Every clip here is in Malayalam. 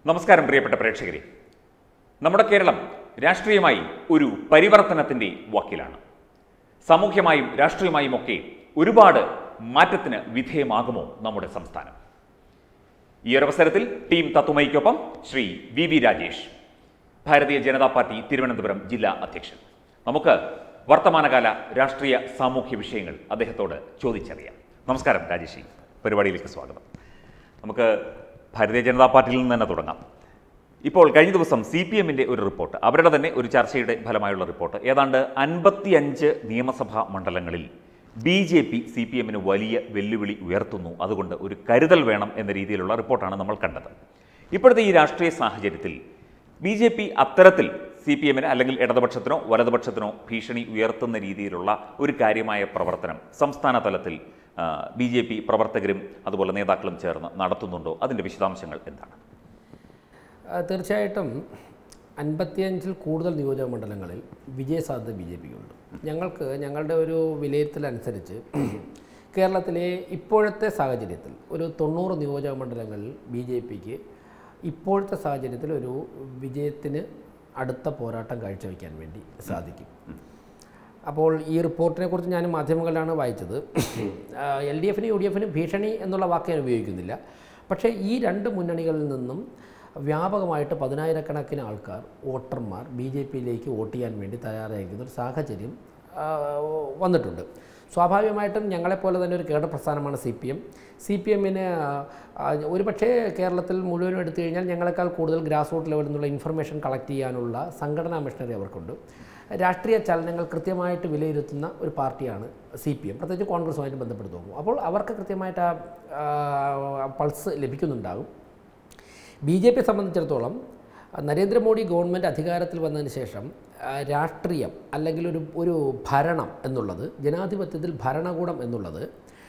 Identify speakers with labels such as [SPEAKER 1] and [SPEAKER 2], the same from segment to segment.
[SPEAKER 1] നമസ്കാരം പ്രിയപ്പെട്ട പ്രേക്ഷകരെ നമ്മുടെ കേരളം രാഷ്ട്രീയമായി ഒരു പരിവർത്തനത്തിന്റെ വക്കിലാണ് സാമൂഹ്യമായും രാഷ്ട്രീയമായും ഒക്കെ ഒരുപാട് മാറ്റത്തിന് വിധേയമാകുമോ നമ്മുടെ സംസ്ഥാനം ഈ ഒരു അവസരത്തിൽ ടീം തത്തുമയ്ക്കൊപ്പം Shri V V Rajesh Bharatiya Janata party Thiruvananthapuram ജില്ലാ അധ്യക്ഷൻ നമുക്ക് വർത്തമാനകാല രാഷ്ട്രീയ സാമൂഹ്യ വിഷയങ്ങൾ അദ്ദേഹത്തോട് ചോദിച്ചറിയാം നമസ്കാരം രാജേഷ് പരിപാടിയിലേക്ക് സ്വാഗതം നമുക്ക് ഭാരതീയ ജനതാ പാർട്ടിയിൽ നിന്ന് തന്നെ തുടങ്ങാം ഇപ്പോൾ കഴിഞ്ഞ ദിവസം സി പി എമ്മിൻ്റെ ഒരു റിപ്പോർട്ട് അവരുടെ തന്നെ ഒരു ചർച്ചയുടെ ഫലമായുള്ള റിപ്പോർട്ട് ഏതാണ്ട് അൻപത്തിയഞ്ച് നിയമസഭാ മണ്ഡലങ്ങളിൽ B J P C P എമ്മിന് വലിയ വെല്ലുവിളി ഉയർത്തുന്നു അതുകൊണ്ട് ഒരു കരുതൽ വേണം എന്ന രീതിയിലുള്ള റിപ്പോർട്ടാണ് നമ്മൾ കണ്ടത് ഇപ്പോഴത്തെ ഈ രാഷ്ട്രീയ സാഹചര്യത്തിൽ ബി ജെ പി അത്തരത്തിൽ സി പി എമ്മിന് അല്ലെങ്കിൽ ഇടതുപക്ഷത്തിനോ വലതുപക്ഷത്തിനോ ഭീഷണി ഉയർത്തുന്ന രീതിയിലുള്ള ഒരു കാര്യമായ പ്രവർത്തനം സംസ്ഥാന തലത്തിൽ ബി ജെ പി പ്രവർത്തകരും അതുപോലെ നേതാക്കളും ചേർന്ന് നടത്തുന്നുണ്ടോ അതിൻ്റെ വിശദാംശങ്ങൾ എന്താണ്
[SPEAKER 2] ആ, തീർച്ചയായിട്ടും അൻപത്തിയഞ്ചിൽ കൂടുതൽ നിയോജക മണ്ഡലങ്ങളിൽ വിജയസാധ്യത ബി ജെ പിക്കുണ്ട് ഞങ്ങൾക്ക് ഞങ്ങളുടെ ഒരു വിലയിരുത്തലനുസരിച്ച് കേരളത്തിലെ ഇപ്പോഴത്തെ സാഹചര്യത്തിൽ ഒരു തൊണ്ണൂറ് നിയോജക മണ്ഡലങ്ങളിൽ ബി ജെ പിക്ക് ഇപ്പോഴത്തെ സാഹചര്യത്തിൽ ഒരു വിജയത്തിന് അടുത്ത പോരാട്ടം കാഴ്ചവെക്കാൻ വേണ്ടി സാധിക്കും അപ്പോൾ ഈ റിപ്പോർട്ടിനെ കുറിച്ച് ഞാൻ മാധ്യമങ്ങളിലാണ് വായിച്ചത് എൽ ഡി എഫിനും യു ഡി എഫിനും ഭീഷണി എന്നുള്ള വാക്ക് ഞാൻ ഉപയോഗിക്കുന്നില്ല പക്ഷേ ഈ രണ്ട് മുന്നണികളിൽ നിന്നും വ്യാപകമായിട്ട് പതിനായിരക്കണക്കിന് ആൾക്കാർ വോട്ടർമാർ ബി ജെ പിയിലേക്ക് വോട്ട് ചെയ്യാൻ വേണ്ടി തയ്യാറായിരിക്കുന്ന ഒരു സാഹചര്യം ആ, വന്നിട്ടുണ്ട് സ്വാഭാവികമായിട്ടും ഞങ്ങളെപ്പോലെ തന്നെ ഒരു കേഡർ പ്രസ്ഥാനമാണ് C P M C P എമ്മിന് ഒരുപക്ഷേ കേരളത്തിൽ മുഴുവനും എടുത്തു കഴിഞ്ഞാൽ ഞങ്ങളെക്കാൾ കൂടുതൽ ഗ്രാസ് റൂട്ട് ലെവലിൽ നിന്നുള്ള ഇൻഫർമേഷൻ കളക്ട് ചെയ്യാനുള്ള സംഘടനാ മിഷനറി അവർക്കുണ്ട് രാഷ്ട്രീയ ചലനങ്ങൾ കൃത്യമായിട്ട് വിലയിരുത്തുന്ന ഒരു പാർട്ടിയാണ് സി പി എം പ്രത്യേകിച്ച് കോൺഗ്രസുമായിട്ട് ബന്ധപ്പെട്ട് നോക്കും അപ്പോൾ അവർക്ക് കൃത്യമായിട്ട് ആ, ആ പൾസ് ലഭിക്കുന്നുണ്ടാകും ബി ജെ പിയെ സംബന്ധിച്ചിടത്തോളം നരേന്ദ്രമോദി ഗവൺമെൻറ് അധികാരത്തിൽ വന്നതിന് ശേഷം ആ, രാഷ്ട്രീയം അല്ലെങ്കിൽ ഒരു ഒരു ഭരണം എന്നുള്ളത് ജനാധിപത്യത്തിൽ ഭരണകൂടം എന്നുള്ളത്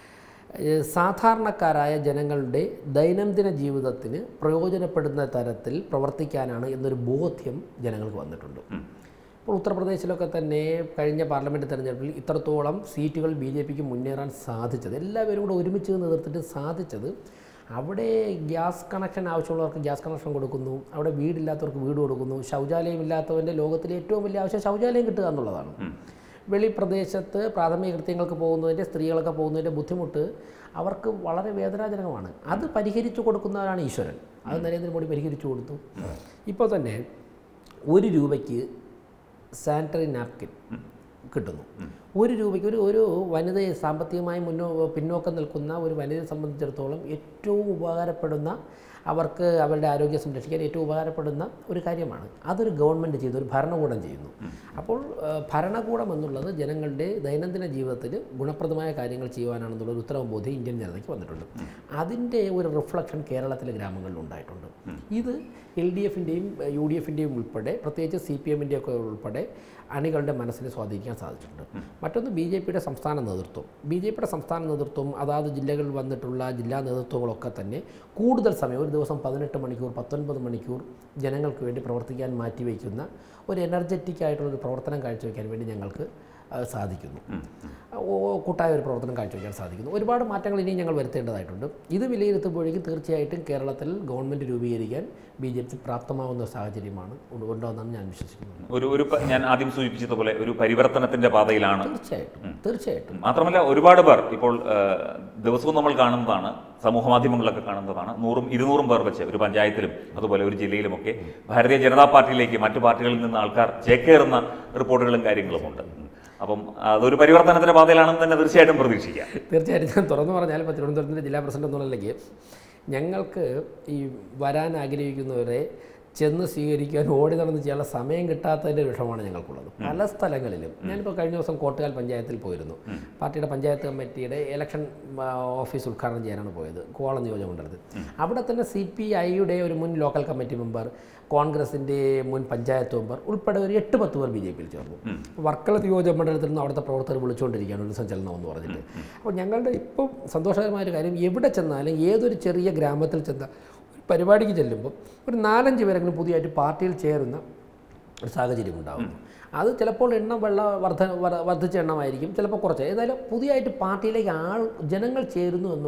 [SPEAKER 2] ഏഹ്, സാധാരണക്കാരായ ജനങ്ങളുടെ ദൈനംദിന ജീവിതത്തിന് പ്രയോജനപ്പെടുന്ന തരത്തിൽ പ്രവർത്തിക്കാനാണ് എന്നൊരു ബോധ്യം ജനങ്ങൾക്ക് വന്നിട്ടുണ്ട് ഇപ്പോൾ ഉത്തർപ്രദേശിലൊക്കെ തന്നെ കഴിഞ്ഞ പാർലമെൻറ്റ് തെരഞ്ഞെടുപ്പിൽ ഇത്രത്തോളം സീറ്റുകൾ ബി ജെ പിക്ക് മുന്നേറാൻ സാധിച്ചത് എല്ലാവരും കൂടെ ഒരുമിച്ച് നിന്ന് എതിർത്തിട്ട് സാധിച്ചത് അവിടെ ഗ്യാസ് കണക്ഷൻ ആവശ്യമുള്ളവർക്ക് ഗ്യാസ് കണക്ഷൻ കൊടുക്കുന്നു അവിടെ വീടില്ലാത്തവർക്ക് വീട് കൊടുക്കുന്നു ശൗചാലയം ഇല്ലാത്തവൻ്റെ ലോകത്തിലെ ഏറ്റവും വലിയ ആവശ്യം ശൗചാലയം കിട്ടുക എന്നുള്ളതാണ് വെളിപ്രദേശത്ത് പ്രാഥമിക കൃത്യങ്ങൾക്ക് പോകുന്നതിൻ്റെ സ്ത്രീകളൊക്കെ പോകുന്നതിൻ്റെ ബുദ്ധിമുട്ട് അവർക്ക് വളരെ വേദനാജനകമാണ് അത് പരിഹരിച്ചു കൊടുക്കുന്നവരാണ് ഈശ്വരൻ അത് നരേന്ദ്രമോദി പരിഹരിച്ചു കൊടുത്തു ഇപ്പോൾ തന്നെ ഒരു രൂപയ്ക്ക് സാനിറ്ററി നാപ്കിൻ കിട്ടുന്നു ഒരു രൂപയ്ക്ക് ഒരു ഒരു വനിതയെ സാമ്പത്തികമായി മുന്നോ പിന്നോക്കം നിൽക്കുന്ന ഒരു വനിതയെ സംബന്ധിച്ചിടത്തോളം ഏറ്റവും ഉപകാരപ്പെടുന്ന അവർക്ക് അവരുടെ ആരോഗ്യം സംരക്ഷിക്കാൻ ഏറ്റവും ഉപകാരപ്പെടുന്ന ഒരു കാര്യമാണ് അതൊരു ഗവൺമെൻറ് ചെയ്യുന്നു ഒരു ഭരണകൂടം ചെയ്യുന്നു അപ്പോൾ ആ, ഭരണകൂടം എന്നുള്ളത് ജനങ്ങളുടെ ദൈനംദിന ജീവിതത്തിൽ ഗുണപ്രദമായ കാര്യങ്ങൾ ചെയ്യുവാനാണെന്നുള്ള ഒരു ഉത്തരവ് ബോധ്യം ഇന്ത്യൻ ജനതയ്ക്ക് വന്നിട്ടുണ്ട് അതിൻ്റെ ഒരു റിഫ്ലക്ഷൻ കേരളത്തിലെ ഗ്രാമങ്ങളിൽ ഉണ്ടായിട്ടുണ്ട് ഇത് എൽ ഡി എഫിൻ്റെയും യു ഡി എഫിൻ്റെയും ഉൾപ്പെടെ പ്രത്യേകിച്ച് സി പി എമ്മിൻ്റെ ഒക്കെ ഉൾപ്പെടെ അണികളുടെ മനസ്സിനെ സ്വാധീനിക്കാൻ സാധിച്ചിട്ടുണ്ട് മറ്റൊന്ന് ബി ജെ പിയുടെ സംസ്ഥാന നേതൃത്വം ബി ജെ പിയുടെ സംസ്ഥാന നേതൃത്വം അതാത് ജില്ലകളിൽ വന്നിട്ടുള്ള ജില്ലാ നേതൃത്വങ്ങളൊക്കെ തന്നെ കൂടുതൽ സമയം ഒരു ദിവസം പതിനെട്ട് മണിക്കൂർ പത്തൊൻപത് മണിക്കൂർ ജനങ്ങൾക്ക് വേണ്ടി പ്രവർത്തിക്കാൻ മാറ്റിവെക്കുന്ന ഒരു എനർജറ്റിക് ആയിട്ടുള്ളൊരു പ്രവർത്തനം കാഴ്ചവെക്കാൻ വേണ്ടി ഞങ്ങൾക്ക് ആ, സാധിക്കുന്നു ഓ, കൂട്ടായ ഒരു പ്രവർത്തനം കാഴ്ചവെക്കാൻ സാധിക്കുന്നു ഒരുപാട് മാറ്റങ്ങൾ ഇനിയും ഞങ്ങൾ വരുത്തേണ്ടതായിട്ടുണ്ട് ഇത് വിലയിരുത്തുമ്പോഴേക്കും തീർച്ചയായിട്ടും കേരളത്തിൽ ഗവൺമെൻറ് രൂപീകരിക്കാൻ ബി ജെ പി പ്രാപ്തമാവുന്ന സാഹചര്യമാണ് ഉണ്ട- ഉണ്ടാവുമെന്നാണ് ഞാൻ വിശ്വസിക്കുന്നത്
[SPEAKER 1] ഒരു ഒരു പ- ഞാൻ ആദ്യം സൂചിപ്പിച്ചതുപോലെ ഒരു പരിവർത്തനത്തിന്റെ പാതയിലാണ്
[SPEAKER 2] തീർച്ചയായിട്ടും തീർച്ചയായിട്ടും
[SPEAKER 1] മാത്രമല്ല ഒരുപാട് പേർ ഇപ്പോൾ ആ, ദിവസവും നമ്മൾ കാണുന്നതാണ് സമൂഹ മാധ്യമങ്ങളിലൊക്കെ കാണുന്നതാണ് നൂറും ഇരുന്നൂറും പേർ വെച്ച് ഒരു പഞ്ചായത്തിലും അതുപോലെ ഒരു ജില്ലയിലുമൊക്കെ ഭാരതീയ ജനതാ പാർട്ടിയിലേക്ക് മറ്റു പാർട്ടികളിൽ നിന്ന് ആൾക്കാർ ചേക്കേറുന്ന റിപ്പോർട്ടുകളും കാര്യങ്ങളുമുണ്ട് അപ്പം അതൊരു പരിവർത്തനത്തിന്റെ പാതയിലാണെന്ന് തന്നെ തീർച്ചയായിട്ടും പ്രതീക്ഷിക്കാം
[SPEAKER 2] തീർച്ചയായിട്ടും ഞാൻ തുറന്നു പറഞ്ഞാൽ ഇപ്പോൾ തിരുവനന്തപുരത്തിൻ്റെ ജില്ലാ പ്രസിഡന്റ് എന്നുള്ള നിലയ്ക്ക് ഞങ്ങൾക്ക് ഈ വരാൻ ആഗ്രഹിക്കുന്നവരെ ചെന്ന് സ്വീകരിക്കാൻ ഓടി നടന്ന് ചെയ്യാനുള്ള സമയം കിട്ടാത്തതിൻ്റെ വിഷമമാണ് ഞങ്ങൾക്കുള്ളത് പല സ്ഥലങ്ങളിലും ഞാനിപ്പോൾ കഴിഞ്ഞ ദിവസം കോട്ടുകാൽ പഞ്ചായത്തിൽ പോയിരുന്നു പാർട്ടിയുടെ പഞ്ചായത്ത് കമ്മിറ്റിയുടെ ഇലക്ഷൻ ആ, ഓഫീസ് ഉദ്ഘാടനം ചെയ്യാനാണ് പോയത് കോളം നിയോജകമണ്ഡലത്തിൽ അവിടെ തന്നെ സി പി ഐയുടെ ഒരു മുൻ ലോക്കൽ കമ്മിറ്റി മെമ്പർ കോൺഗ്രസിൻ്റെ മുൻ പഞ്ചായത്ത് മെമ്പർ ഉൾപ്പെടെ ഒരു എട്ട് പത്ത് പേർ ബി ജെ പിയിൽ ചേർന്നു വർക്കല നിയോജക മണ്ഡലത്തിൽ നിന്ന് അവിടുത്തെ പ്രവർത്തകർ വിളിച്ചുകൊണ്ടിരിക്കുകയാണ് ഒരു ദിവസം ചെല്ലണം എന്ന് പറഞ്ഞിട്ട് അപ്പോൾ ഞങ്ങളുടെ ഇപ്പം സന്തോഷകരമായ ഒരു കാര്യം എവിടെ ചെന്നാലും ഏതൊരു ചെറിയ ഗ്രാമത്തിൽ ചെന്നാൽ ഒരു പരിപാടിക്ക് ചെല്ലുമ്പോൾ ഒരു നാലഞ്ച് പേരെങ്കിലും പുതിയതായിട്ട് പാർട്ടിയിൽ ചേരുന്ന ഒരു സാഹചര്യം ഉണ്ടാകുന്നു അത് ചിലപ്പോൾ എണ്ണം വെള്ള വർധ വർ- വർദ്ധിച്ച എണ്ണമായിരിക്കും ചിലപ്പോൾ കുറച്ച് ഏതായാലും പുതിയതായിട്ട് പാർട്ടിയിലേക്ക് ആൾ ജനങ്ങൾ ചേരുന്നു എന്നുള്ള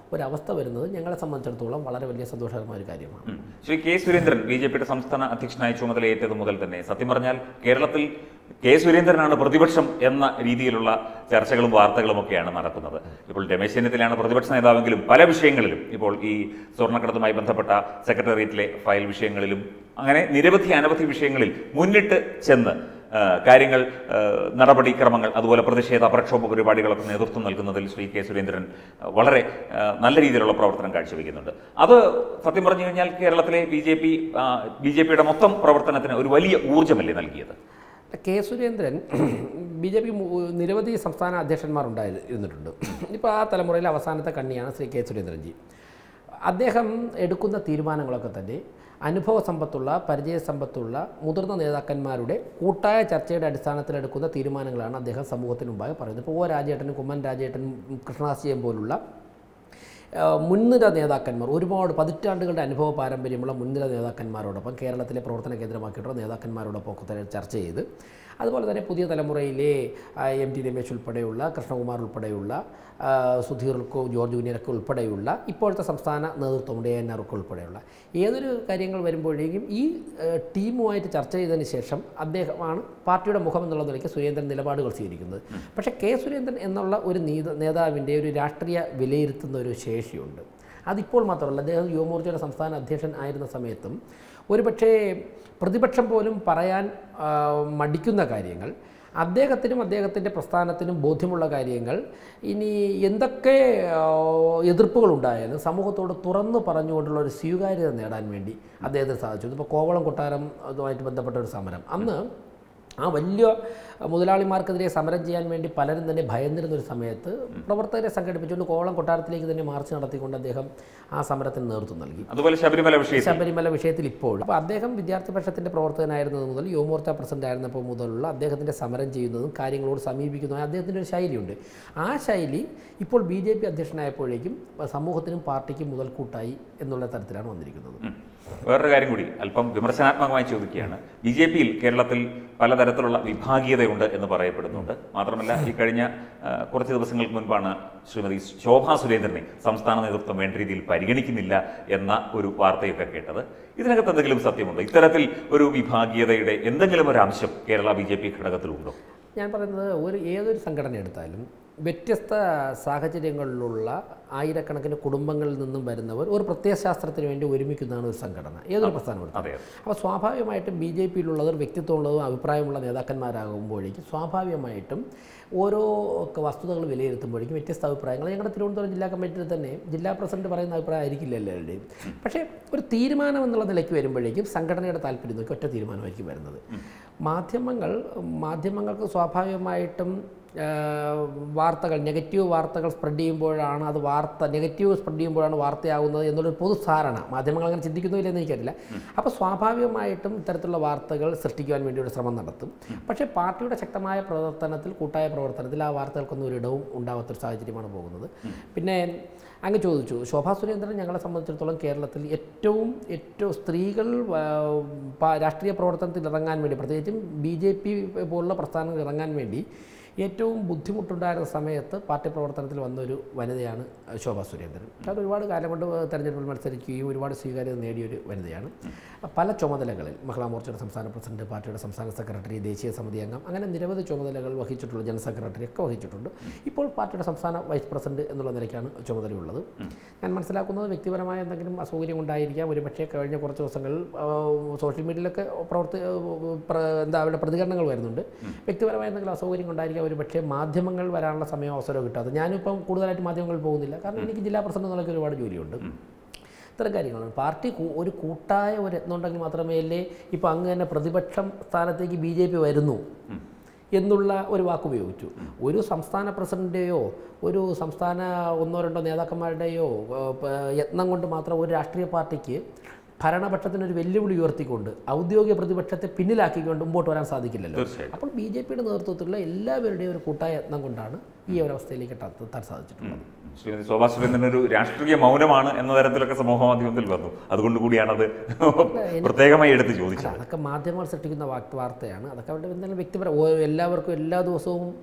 [SPEAKER 2] ഒരവസ്ഥ വരുന്നത് ഞങ്ങളെ സംബന്ധിച്ചിടത്തോളം വളരെ വലിയ സന്തോഷകരമായ ഒരു കാര്യമാണ്
[SPEAKER 1] ഉം. Shri K Surendran B J പിയുടെ സംസ്ഥാന അധ്യക്ഷനായി ചുമതലയേറ്റത് മുതൽ തന്നെ സത്യം പറഞ്ഞാൽ കേരളത്തിൽ കെ സുരേന്ദ്രനാണ് പ്രതിപക്ഷം എന്ന രീതിയിലുള്ള ചർച്ചകളും വാർത്തകളും ഒക്കെയാണ് നടക്കുന്നത് ഇപ്പോൾ രമേശ് ചെന്നിത്തലയാണ് പ്രതിപക്ഷ നേതാവെങ്കിലും പല വിഷയങ്ങളിലും ഇപ്പോൾ ഈ സ്വർണ്ണക്കടത്തുമായി ബന്ധപ്പെട്ട സെക്രട്ടേറിയറ്റിലെ ഫയൽ വിഷയങ്ങളിലും അങ്ങനെ നിരവധി അനവധി വിഷയങ്ങളിൽ മുന്നിട്ട് ചെന്ന് ആ, കാര്യങ്ങൾ ആ, നടപടിക്രമങ്ങൾ അതുപോലെ പ്രതിഷേധ പ്രക്ഷോഭ പരിപാടികളൊക്കെ നേതൃത്വം നൽകുന്നതിൽ ശ്രീ കെ സുരേന്ദ്രൻ ആ, വളരെ ആ, നല്ല രീതിയിലുള്ള പ്രവർത്തനം കാഴ്ചവെക്കുന്നുണ്ട് അത് സത്യം പറഞ്ഞു കഴിഞ്ഞാൽ കേരളത്തിലെ B J P B J പിയുടെ മൊത്തം പ്രവർത്തനത്തിന് ഒരു വലിയ ഊർജ്ജമല്ലേ നൽകിയത്
[SPEAKER 2] K Surendran B J P നിരവധി സംസ്ഥാന അധ്യക്ഷന്മാർ ഉണ്ടായിരുന്നിട്ടുണ്ട് ഇപ്പോൾ ആ തലമുറയിലെ അവസാനത്തെ കണ്ണിയാണ് ശ്രീ കെ സുരേന്ദ്രൻജി അദ്ദേഹം എടുക്കുന്ന തീരുമാനങ്ങളൊക്കെ തന്നെ അനുഭവ സമ്പത്തുള്ള പരിചയ സമ്പത്തുള്ള മുതിർന്ന നേതാക്കന്മാരുടെ കൂട്ടായ ചർച്ചയുടെ അടിസ്ഥാനത്തിൽ എടുക്കുന്ന തീരുമാനങ്ങളാണ് അദ്ദേഹം സമൂഹത്തിന് മുമ്പാകെ പറയുന്നത് ഇപ്പോൾ ഒ രാജേട്ടനും കുമ്മൻ രാജേട്ടനും കൃഷ്ണദാസിയും പോലുള്ള ആ, മുൻനിര നേതാക്കന്മാർ ഒരുപാട് പതിറ്റാണ്ടുകളുടെ അനുഭവ പാരമ്പര്യമുള്ള മുൻനിര നേതാക്കന്മാരോടൊപ്പം കേരളത്തിലെ പ്രവർത്തന കേന്ദ്രമാക്കിയിട്ടുള്ള നേതാക്കന്മാരോടൊപ്പം ഒക്കെ തന്നെ ചർച്ച ചെയ്ത് അതുപോലെ തന്നെ പുതിയ തലമുറയിലെ ആ, എം ടി രമേശ് ഉൾപ്പെടെയുള്ള കൃഷ്ണകുമാർ ഉൾപ്പെടെയുള്ള ആ, സുധീർ കോ ജോർജ് ജൂനിയറൊക്കെ ഉൾപ്പെടെയുള്ള ഇപ്പോഴത്തെ സംസ്ഥാന നേതൃത്വമുണ്ട് എ എൻ ആർക്ക് ഉൾപ്പെടെയുള്ള ഏതൊരു കാര്യങ്ങൾ വരുമ്പോഴേക്കും ഈ ആ, ടീമുമായിട്ട് ചർച്ച ചെയ്തതിന് ശേഷം അദ്ദേഹമാണ് പാർട്ടിയുടെ മുഖം എന്നുള്ള നിലയ്ക്ക് സുരേന്ദ്രൻ നിലപാടുകൾ സ്വീകരിക്കുന്നത് പക്ഷേ കെ സുരേന്ദ്രൻ എന്നുള്ള ഒരു നീത നേതാവിൻ്റെ ഒരു രാഷ്ട്രീയ വിലയിരുത്തുന്ന ഒരു ശേഷിയുണ്ട് അതിപ്പോൾ മാത്രമല്ല അദ്ദേഹം യുവമോർച്ചയുടെ സംസ്ഥാന അധ്യക്ഷൻ ആയിരുന്ന സമയത്തും ഒരുപക്ഷേ പ്രതിപക്ഷം പോലും പറയാൻ ആ, മടിക്കുന്ന കാര്യങ്ങൾ അദ്ദേഹത്തിനും അദ്ദേഹത്തിൻ്റെ പ്രസ്ഥാനത്തിനും ബോധ്യമുള്ള കാര്യങ്ങൾ ഇനി എന്തൊക്കെ ആ, എതിർപ്പുകളുണ്ടായാലും സമൂഹത്തോട് തുറന്നു പറഞ്ഞുകൊണ്ടുള്ള ഒരു സ്വീകാര്യത നേടാൻ വേണ്ടി അദ്ദേഹത്തിന് സാധിച്ചു ഇപ്പോൾ കോവളം കൊട്ടാരം അതുമായിട്ട് ബന്ധപ്പെട്ട ഒരു സമരം അന്ന് ആ വലിയ മുതലാളിമാർക്കെതിരെ സമരം ചെയ്യാൻ വേണ്ടി പലരും തന്നെ ഭയന്നിരുന്ന ഒരു സമയത്ത് പ്രവർത്തകരെ സംഘടിപ്പിച്ചുകൊണ്ട് കോവളം കൊട്ടാരത്തിലേക്ക് തന്നെ മാർച്ച് നടത്തിക്കൊണ്ട് അദ്ദേഹം ആ സമരത്തിന് നേതൃത്വം നൽകി
[SPEAKER 1] അതുപോലെ ശബരിമല വിഷയത്തിൽ
[SPEAKER 2] ശബരിമല വിഷയത്തിൽ ഇപ്പോൾ അപ്പോൾ അദ്ദേഹം വിദ്യാർത്ഥി പക്ഷത്തിൻ്റെ പ്രവർത്തകനായിരുന്നത് മുതൽ യുവമോർച്ച പ്രസിഡന്റ് ആയിരുന്നപ്പോൾ മുതലുള്ള അദ്ദേഹത്തിൻ്റെ സമരം ചെയ്യുന്നതും കാര്യങ്ങളോട് സമീപിക്കുന്നതും അദ്ദേഹത്തിൻ്റെ ഒരു ശൈലിയുണ്ട് ആ ശൈലി ഇപ്പോൾ ബി ജെ പി അധ്യക്ഷനായപ്പോഴേക്കും സമൂഹത്തിനും പാർട്ടിക്കും മുതൽക്കൂട്ടായി എന്നുള്ള തരത്തിലാണ് വന്നിരിക്കുന്നത്
[SPEAKER 1] ഉം. വേറൊരു കാര്യം കൂടി അല്പം വിമർശനാത്മകമായി ചോദിക്കുകയാണ് ബി ജെ പിയിൽ കേരളത്തിൽ പലതരത്തിലുള്ള വിഭാഗീയതയുണ്ട് എന്ന് പറയപ്പെടുന്നുണ്ട് മാത്രമല്ല ഈ കഴിഞ്ഞ ആ, കുറച്ച് ദിവസങ്ങൾക്ക് മുൻപാണ് ശ്രീമതി ശോഭാ സുരേന്ദ്രനെ സംസ്ഥാന നേതൃത്വം വേണ്ട രീതിയിൽ പരിഗണിക്കുന്നില്ല എന്ന ഒരു വാർത്തയൊക്കെ കേട്ടത് ഇതിനകത്ത് എന്തെങ്കിലും സത്യമുണ്ടോ ഇത്തരത്തിൽ ഒരു വിഭാഗീയതയുടെ എന്തെങ്കിലും ഒരു അംശം കേരള ബി ജെ പി ഘടകത്തിലുണ്ടോ
[SPEAKER 2] ഞാൻ പറയുന്നത് ഒരു ഏതൊരു സംഘടന എടുത്താലും വ്യത്യസ്ത സാഹചര്യങ്ങളിലുള്ള ആയിരക്കണക്കിന് കുടുംബങ്ങളിൽ നിന്നും വരുന്നവർ ഒരു പ്രത്യയശാസ്ത്രത്തിന് വേണ്ടി ഒരുമിക്കുന്നതാണ് ഒരു സംഘടന ഏതൊരു പ്രസ്ഥാനം എടുത്താലും
[SPEAKER 1] അതെ
[SPEAKER 2] അപ്പോൾ സ്വാഭാവികമായിട്ടും ബി ജെ പിയിലുള്ളവർ വ്യക്തിത്വമുള്ളതും അഭിപ്രായമുള്ള നേതാക്കന്മാരാകുമ്പോഴേക്കും സ്വാഭാവികമായിട്ടും ഓരോ ഒക്കെ വസ്തുതകൾ വിലയിരുത്തുമ്പോഴേക്കും വ്യത്യസ്ത അഭിപ്രായങ്ങൾ ഞങ്ങളുടെ തിരുവനന്തപുരം ജില്ലാ കമ്മിറ്റിയിൽ തന്നെ ജില്ലാ പ്രസിഡന്റ് പറയുന്ന അഭിപ്രായം ആയിരിക്കില്ല എല്ലാവരുടെയും പക്ഷേ ഒരു തീരുമാനം എന്നുള്ള നിലയ്ക്ക് വരുമ്പോഴേക്കും സംഘടനയുടെ താല്പര്യം നോക്കി ഒറ്റ തീരുമാനമായിരിക്കും വരുന്നത് മാധ്യമങ്ങൾ മാധ്യമങ്ങൾക്ക് സ്വാഭാവികമായിട്ടും ആ, വാർത്തകൾ നെഗറ്റീവ് വാർത്തകൾ സ്പ്രെഡ് ചെയ്യുമ്പോഴാണ് അത് വാർത്ത നെഗറ്റീവ് സ്പ്രെഡ് ചെയ്യുമ്പോഴാണ് വാർത്തയാകുന്നത് എന്നുള്ളൊരു പൊതുധാരണ മാധ്യമങ്ങൾ അങ്ങനെ ചിന്തിക്കുന്നില്ലെന്ന് എനിക്കറിയില്ല അപ്പോൾ സ്വാഭാവികമായിട്ടും ഇത്തരത്തിലുള്ള വാർത്തകൾ സൃഷ്ടിക്കുവാൻ വേണ്ടി ഒരു ശ്രമം നടത്തും പക്ഷേ പാർട്ടിയുടെ ശക്തമായ പ്രവർത്തനത്തിൽ കൂട്ടായ പ്രവർത്തനത്തിൽ ആ വാർത്തകൾക്കൊന്നും ഒരു ഇടവും ഉണ്ടാവാത്തൊരു സാഹചര്യമാണ് പോകുന്നത് പിന്നെ അങ്ങ് ചോദിച്ചു ശോഭാ സുരേന്ദ്രൻ ഞങ്ങളെ സംബന്ധിച്ചിടത്തോളം കേരളത്തിൽ ഏറ്റവും ഏറ്റവും സ്ത്രീകൾ ആ, പ- രാഷ്ട്രീയ പ്രവർത്തനത്തിൽ ഇറങ്ങാൻ വേണ്ടി പ്രത്യേകിച്ചും ബി ജെ പി പോലുള്ള പ്രസ്ഥാനങ്ങൾ ഇറങ്ങാൻ വേണ്ടി ഏറ്റവും ബുദ്ധിമുട്ടുണ്ടായിരുന്ന സമയത്ത് പാർട്ടി പ്രവർത്തനത്തിൽ വന്ന ഒരു വനിതയാണ് ശോഭാ സുരേന്ദ്രൻ അത് ഒരുപാട് കാലം കൊണ്ട് തെരഞ്ഞെടുപ്പിൽ മത്സരിക്കുകയും ഒരുപാട് സ്വീകാര്യത നേടിയൊരു വനിതയാണ് പല ചുമതലകളിൽ മഹിളാ മോർച്ചയുടെ സംസ്ഥാന പ്രസിഡന്റ് പാർട്ടിയുടെ സംസ്ഥാന സെക്രട്ടറി ദേശീയ സമിതി അംഗം അങ്ങനെ നിരവധി ചുമതലകൾ വഹിച്ചിട്ടുള്ള ജനറൽ സെക്രട്ടറി ഒക്കെ വഹിച്ചിട്ടുണ്ട് ഇപ്പോൾ പാർട്ടിയുടെ സംസ്ഥാന വൈസ് പ്രസിഡന്റ് എന്നുള്ള നിലയ്ക്കാണ് ചുമതലയുള്ളത് ഞാൻ മനസ്സിലാക്കുന്നത് വ്യക്തിപരമായ എന്തെങ്കിലും അസൗകര്യം ഉണ്ടായിരിക്കാം ഒരു പക്ഷേ കഴിഞ്ഞ കുറച്ച് ദിവസങ്ങളിൽ ആ, സോഷ്യൽ മീഡിയയിലൊക്കെ പ്രവർത്തി പ്ര- എന്താ അവരുടെ പ്രതികരണങ്ങൾ വരുന്നുണ്ട് വ്യക്തിപരമായ എന്തെങ്കിലും അസൗകര്യം ഉണ്ടായിരിക്കാം ഒരു പക്ഷേ മാധ്യമങ്ങൾ വരാനുള്ള സമയം അവസരം കിട്ടാതെ ഞാനിപ്പം കൂടുതലായിട്ട് മാധ്യമങ്ങളിൽ പോകുന്നില്ല കാരണം എനിക്ക് ജില്ലാ പ്രസിഡന്റ് എന്നുള്ള ഒരുപാട് ജോലിയുണ്ട് ഇത്തരം കാര്യങ്ങളാണ് പാർട്ടി കൂ- ഒരു കൂട്ടായ ഒരു എന്നുണ്ടെങ്കിൽ മാത്രമേ അല്ലേ ഇപ്പോൾ അങ്ങ് തന്നെ പ്രതിപക്ഷം സ്ഥാനത്തേക്ക് ബി ജെ പി വരുന്നു എന്നുള്ള ഒരു വാക്ക് ഉപയോഗിച്ചു ഒരു സംസ്ഥാന പ്രസിഡന്റെയോ ഒരു സംസ്ഥാന ഒന്നോ രണ്ടോ നേതാക്കന്മാരുടെയോ ഏഹ്, പ- യത്നം കൊണ്ട് മാത്രം ഒരു രാഷ്ട്രീയ പാർട്ടിക്ക് ഭരണപക്ഷത്തിനൊരു വെല്ലുവിളി ഉയർത്തിക്കൊണ്ട് ഔദ്യോഗിക പ്രതിപക്ഷത്തെ പിന്നിലാക്കിക്കൊണ്ട് മുമ്പോട്ട് വരാൻ സാധിക്കില്ലല്ലോ
[SPEAKER 1] തീർച്ചയായും
[SPEAKER 2] അപ്പോൾ ബി ജെ പിയുടെ നേതൃത്വത്തിലുള്ള എല്ലാവരുടെയും ഒരു കൂട്ടായ യത്നം കൊണ്ടാണ് ഈ ഒരു അവസ്ഥയിലേക്ക് എത്താൻ എത്താൻ സാധിച്ചിട്ടുള്ളത്
[SPEAKER 1] ശ്രീമതി ശോഭാ സുരേന്ദ്രൻ ഒരു രാഷ്ട്രീയ മൗനമാണ് എന്ന തരത്തിലൊക്കെ സമൂഹ മാധ്യമത്തിൽ വന്നു അതുകൊണ്ട് കൂടിയാണത് പ്രത്യേകമായി എടുത്ത് ചോദിച്ചത്
[SPEAKER 2] അല്ല, അതൊക്കെ മാധ്യമങ്ങൾ സൃഷ്ടിക്കുന്ന വാർത്ത വാർത്തയാണ് അതൊക്കെ അവരുടെ എന്തെങ്കിലും വ്യക്തിപരം ഓ- എല്ലാവർക്കും എല്ലാ ദിവസവും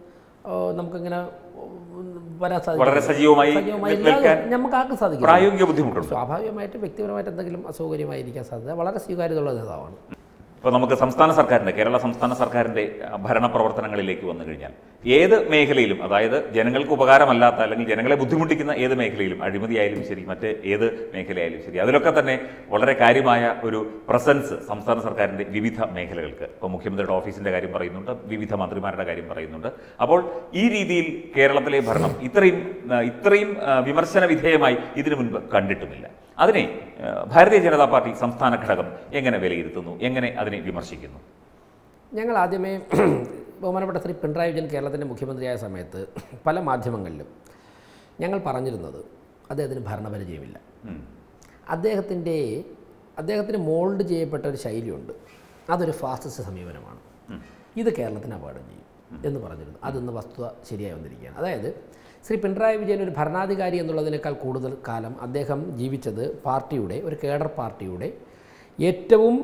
[SPEAKER 2] ഏഹ്, നമുക്കിങ്ങനെ ഉം, വരാൻ
[SPEAKER 1] വളരെ
[SPEAKER 2] സാധിക്കും
[SPEAKER 1] സജീവമായി
[SPEAKER 2] സജീവമായി
[SPEAKER 1] നിൽക്കാൻ
[SPEAKER 2] ഇല്ലാതെ നമുക്ക് ആർക്കും സാധിക്കും
[SPEAKER 1] പ്രായോഗിക ബുദ്ധിമുട്ടുണ്ട്
[SPEAKER 2] സ്വാഭാവികമായിട്ട് വ്യക്തിപരമായിട്ട് എന്തെങ്കിലും അസൗകര്യമായിരിക്കാൻ സാധ്യത വളരെ സ്വീകാര്യതയുള്ള നേതാവാണ്
[SPEAKER 1] ഇപ്പോൾ നമുക്ക് സംസ്ഥാന സർക്കാരിൻ്റെ കേരള സംസ്ഥാന സർക്കാരിൻ്റെ ആ, ഭരണ പ്രവർത്തനങ്ങളിലേക്ക് വന്നു കഴിഞ്ഞാൽ ഏത് മേഖലയിലും അതായത് ജനങ്ങൾക്ക് ഉപകാരമല്ലാത്ത അല്ലെങ്കിൽ ജനങ്ങളെ ബുദ്ധിമുട്ടിക്കുന്ന ഏത് മേഖലയിലും അഴിമതിയായാലും ശരി മറ്റ് ഏത് മേഖലയായാലും ശരി അതിലൊക്കെ തന്നെ വളരെ കാര്യമായ ഒരു പ്രസൻസ് സംസ്ഥാന സർക്കാരിൻ്റെ വിവിധ മേഖലകൾക്ക് ഇപ്പോൾ മുഖ്യമന്ത്രിയുടെ ഓഫീസിൻ്റെ കാര്യം പറയുന്നുണ്ട് വിവിധ മന്ത്രിമാരുടെ കാര്യം പറയുന്നുണ്ട് അപ്പോൾ ഈ രീതിയിൽ കേരളത്തിലെ ഭരണം ഇത്രയും ആ, ഇത്രയും ആ, വിമർശന വിധേയമായി ഇതിനു മുൻപ് കണ്ടിട്ടുമില്ല അതിനെ ആ, ഭാരതീയ ജനതാ പാർട്ടി സംസ്ഥാന ഘടകം എങ്ങനെ വിലയിരുത്തുന്നു എങ്ങനെ അതിനെ വിമർശിക്കുന്നു
[SPEAKER 2] ഞങ്ങൾ ആദ്യമേ ബഹുമാനപ്പെട്ട ശ്രീ പിണറായി വിജയൻ കേരളത്തിൻ്റെ മുഖ്യമന്ത്രിയായ സമയത്ത് പല മാധ്യമങ്ങളിലും ഞങ്ങൾ പറഞ്ഞിരുന്നത് അദ്ദേഹത്തിന് ഭരണപരിചയമില്ല
[SPEAKER 1] ഉം.
[SPEAKER 2] അദ്ദേഹത്തിൻ്റെ അദ്ദേഹത്തിന് മോൾഡ് ചെയ്യപ്പെട്ട ഒരു ശൈലിയുണ്ട് അതൊരു ഫാസിസ്റ്റ് സമീപനമാണ് ഇത് കേരളത്തിന് അപകടം ചെയ്യും എന്ന് പറഞ്ഞിരുന്നു അതിന്ന് വസ്തുത ശരിയായി വന്നിരിക്കുകയാണ് അതായത് ശ്രീ പിണറായി വിജയൻ ഒരു ഭരണാധികാരി എന്നുള്ളതിനേക്കാൾ കൂടുതൽ കാലം അദ്ദേഹം ജീവിച്ചത് പാർട്ടിയുടെ ഒരു കേഡർ പാർട്ടിയുടെ ഏറ്റവും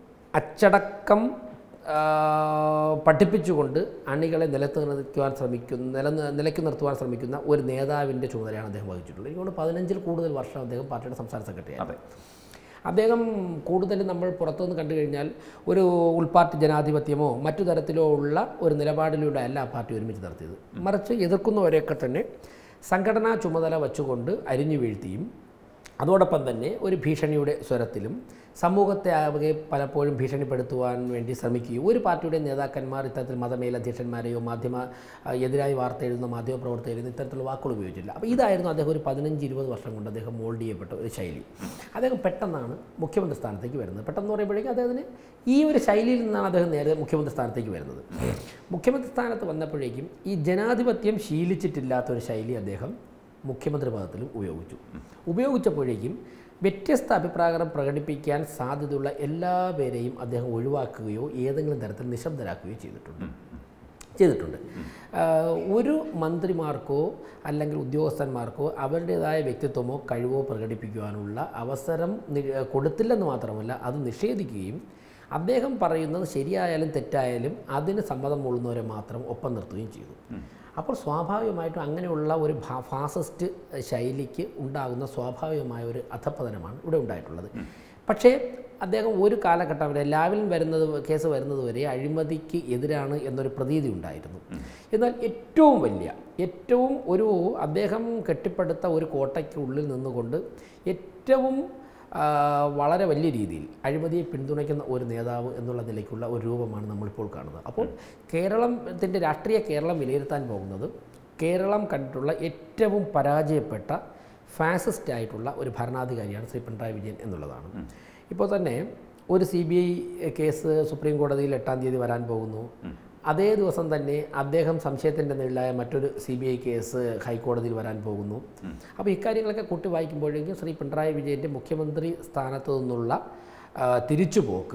[SPEAKER 2] അച്ചടക്കം ആ, പഠിപ്പിച്ചുകൊണ്ട് അണികളെ നിലത്ത് നിർത്തുവാൻ ശ്രമിക്കുന്ന നില നിലയ്ക്ക് നിർത്തുവാൻ ശ്രമിക്കുന്ന ഒരു നേതാവിൻ്റെ ചുമതലയാണ് അദ്ദേഹം വഹിച്ചിട്ടുള്ളത് എനിക്കൊണ്ട് പതിനഞ്ചിൽ കൂടുതൽ വർഷം അദ്ദേഹം പാർട്ടിയുടെ സംസ്ഥാന സെക്രട്ടറിയാണ്
[SPEAKER 1] അതെ
[SPEAKER 2] അദ്ദേഹം കൂടുതലും നമ്മൾ പുറത്തുനിന്ന് കണ്ടു കഴിഞ്ഞാൽ ഒരു ഉൾപാർട്ടി ജനാധിപത്യമോ മറ്റു തരത്തിലോ ഉള്ള ഒരു നിലപാടിലൂടെ അല്ല ആ പാർട്ടി ഒരുമിച്ച് നടത്തിയത് മറിച്ച് എതിർക്കുന്നവരെയൊക്കെ തന്നെ സംഘടനാ ചുമതല വച്ചുകൊണ്ട് അരിഞ്ഞു വീഴ്ത്തിയും അതോടൊപ്പം തന്നെ ഒരു ഭീഷണിയുടെ സ്വരത്തിലും സമൂഹത്തെ ആകെ പലപ്പോഴും ഭീഷണിപ്പെടുത്തുവാൻ വേണ്ടി ശ്രമിക്കുകയും ഒരു പാർട്ടിയുടെ നേതാക്കന്മാർ ഇത്തരത്തിൽ മതമേലധ്യക്ഷന്മാരെയോ മാധ്യമ ആ, എതിരായി വാർത്ത എഴുതുന്ന മാധ്യമ പ്രവർത്തകരെയോ ഇത്തരത്തിലുള്ള വാക്കുകൾ ഉപയോഗിച്ചില്ല അപ്പോൾ ഇതായിരുന്നു അദ്ദേഹം ഒരു പതിനഞ്ച് ഇരുപത് വർഷം കൊണ്ട് അദ്ദേഹം മോൾഡ് ചെയ്യപ്പെട്ട ഒരു ശൈലി അദ്ദേഹം പെട്ടെന്നാണ് മുഖ്യമന്ത്രി സ്ഥാനത്തേക്ക് വരുന്നത് പെട്ടെന്ന് പറയുമ്പോഴേക്കും അദ്ദേഹത്തിന് ഈ ഒരു ശൈലിയിൽ നിന്നാണ് അദ്ദേഹം നേരെ മുഖ്യമന്ത്രി സ്ഥാനത്തേക്ക് വരുന്നത് മുഖ്യമന്ത്രി സ്ഥാനത്ത് വന്നപ്പോഴേക്കും ഈ ജനാധിപത്യം ശീലിച്ചിട്ടില്ലാത്ത ഒരു ശൈലി അദ്ദേഹം മുഖ്യമന്ത്രി പദത്തിലും ഉപയോഗിച്ചു ഉപയോഗിച്ചപ്പോഴേക്കും വ്യത്യസ്ത അഭിപ്രായങ്ങൾ പ്രകടിപ്പിക്കാൻ സാധ്യതയുള്ള എല്ലാ പേരെയും അദ്ദേഹം ഒഴിവാക്കുകയോ ഏതെങ്കിലും തരത്തിൽ നിശബ്ദരാക്കുകയോ ചെയ്തിട്ടുണ്ട് ചെയ്തിട്ടുണ്ട് ആഹ് ഒരു മന്ത്രിമാർക്കോ അല്ലെങ്കിൽ ഉദ്യോഗസ്ഥന്മാർക്കോ അവരുടേതായ വ്യക്തിത്വമോ കഴിവോ പ്രകടിപ്പിക്കുവാനുള്ള അവസരം നി- കൊടുത്തില്ലെന്ന് മാത്രമല്ല അത് നിഷേധിക്കുകയും അദ്ദേഹം പറയുന്നത് ശരിയായാലും തെറ്റായാലും അതിന് സമ്മതം മൂളുന്നവരെ മാത്രം ഒപ്പം നിർത്തുകയും ചെയ്തു അപ്പോൾ സ്വാഭാവികമായിട്ടും അങ്ങനെയുള്ള ഒരു ഭാ- ഫാസിസ്റ്റ് ശൈലിക്ക് ഉണ്ടാകുന്ന സ്വാഭാവികമായ ഒരു അധപ്പതനമാണ് ഇവിടെ ഉണ്ടായിട്ടുള്ളത് പക്ഷേ അദ്ദേഹം ഒരു കാലഘട്ടം വരെ ലാവിൽ വരുന്നത് കേസ് വരുന്നത് വരെ അഴിമതിക്ക് എതിരാണ് എന്നൊരു പ്രതീതി ഉണ്ടായിരുന്നു എന്നാൽ ഏറ്റവും വലിയ ഏറ്റവും ഒരു അദ്ദേഹം കെട്ടിപ്പടുത്ത ഒരു കോട്ടയ്ക്കുള്ളിൽ നിന്നുകൊണ്ട് ഏറ്റവും ആ, വളരെ വലിയ രീതിയിൽ അഴിമതിയെ പിന്തുണയ്ക്കുന്ന ഒരു നേതാവ് എന്നുള്ള നിലയ്ക്കുള്ള ഒരു രൂപമാണ് നമ്മളിപ്പോൾ കാണുന്നത് അപ്പോൾ കേരളത്തിൻ്റെ രാഷ്ട്രീയ കേരളം വിലയിരുത്താൻ പോകുന്നത് കേരളം കണ്ടിട്ടുള്ള ഏറ്റവും പരാജയപ്പെട്ട ഫാസിസ്റ്റ് ആയിട്ടുള്ള ഒരു ഭരണാധികാരിയാണ് ശ്രീ പിണറായി വിജയൻ എന്നുള്ളതാണ് ഇപ്പോൾ തന്നെ ഒരു C B I case supreme കോടതിയിൽ എട്ടാം തീയതി വരാൻ പോകുന്നു അതേ ദിവസം തന്നെ അദ്ദേഹം സംശയത്തിൻ്റെ നിഴലായ മറ്റൊരു സി ബി ഐ കേസ് ഹൈക്കോടതിയിൽ വരാൻ പോകുന്നു അപ്പോൾ ഇക്കാര്യങ്ങളൊക്കെ കൂട്ടി വായിക്കുമ്പോഴേക്കും ശ്രീ പിണറായി വിജയൻ്റെ മുഖ്യമന്ത്രി സ്ഥാനത്തു നിന്നുള്ള ആ, തിരിച്ചുപോക്ക്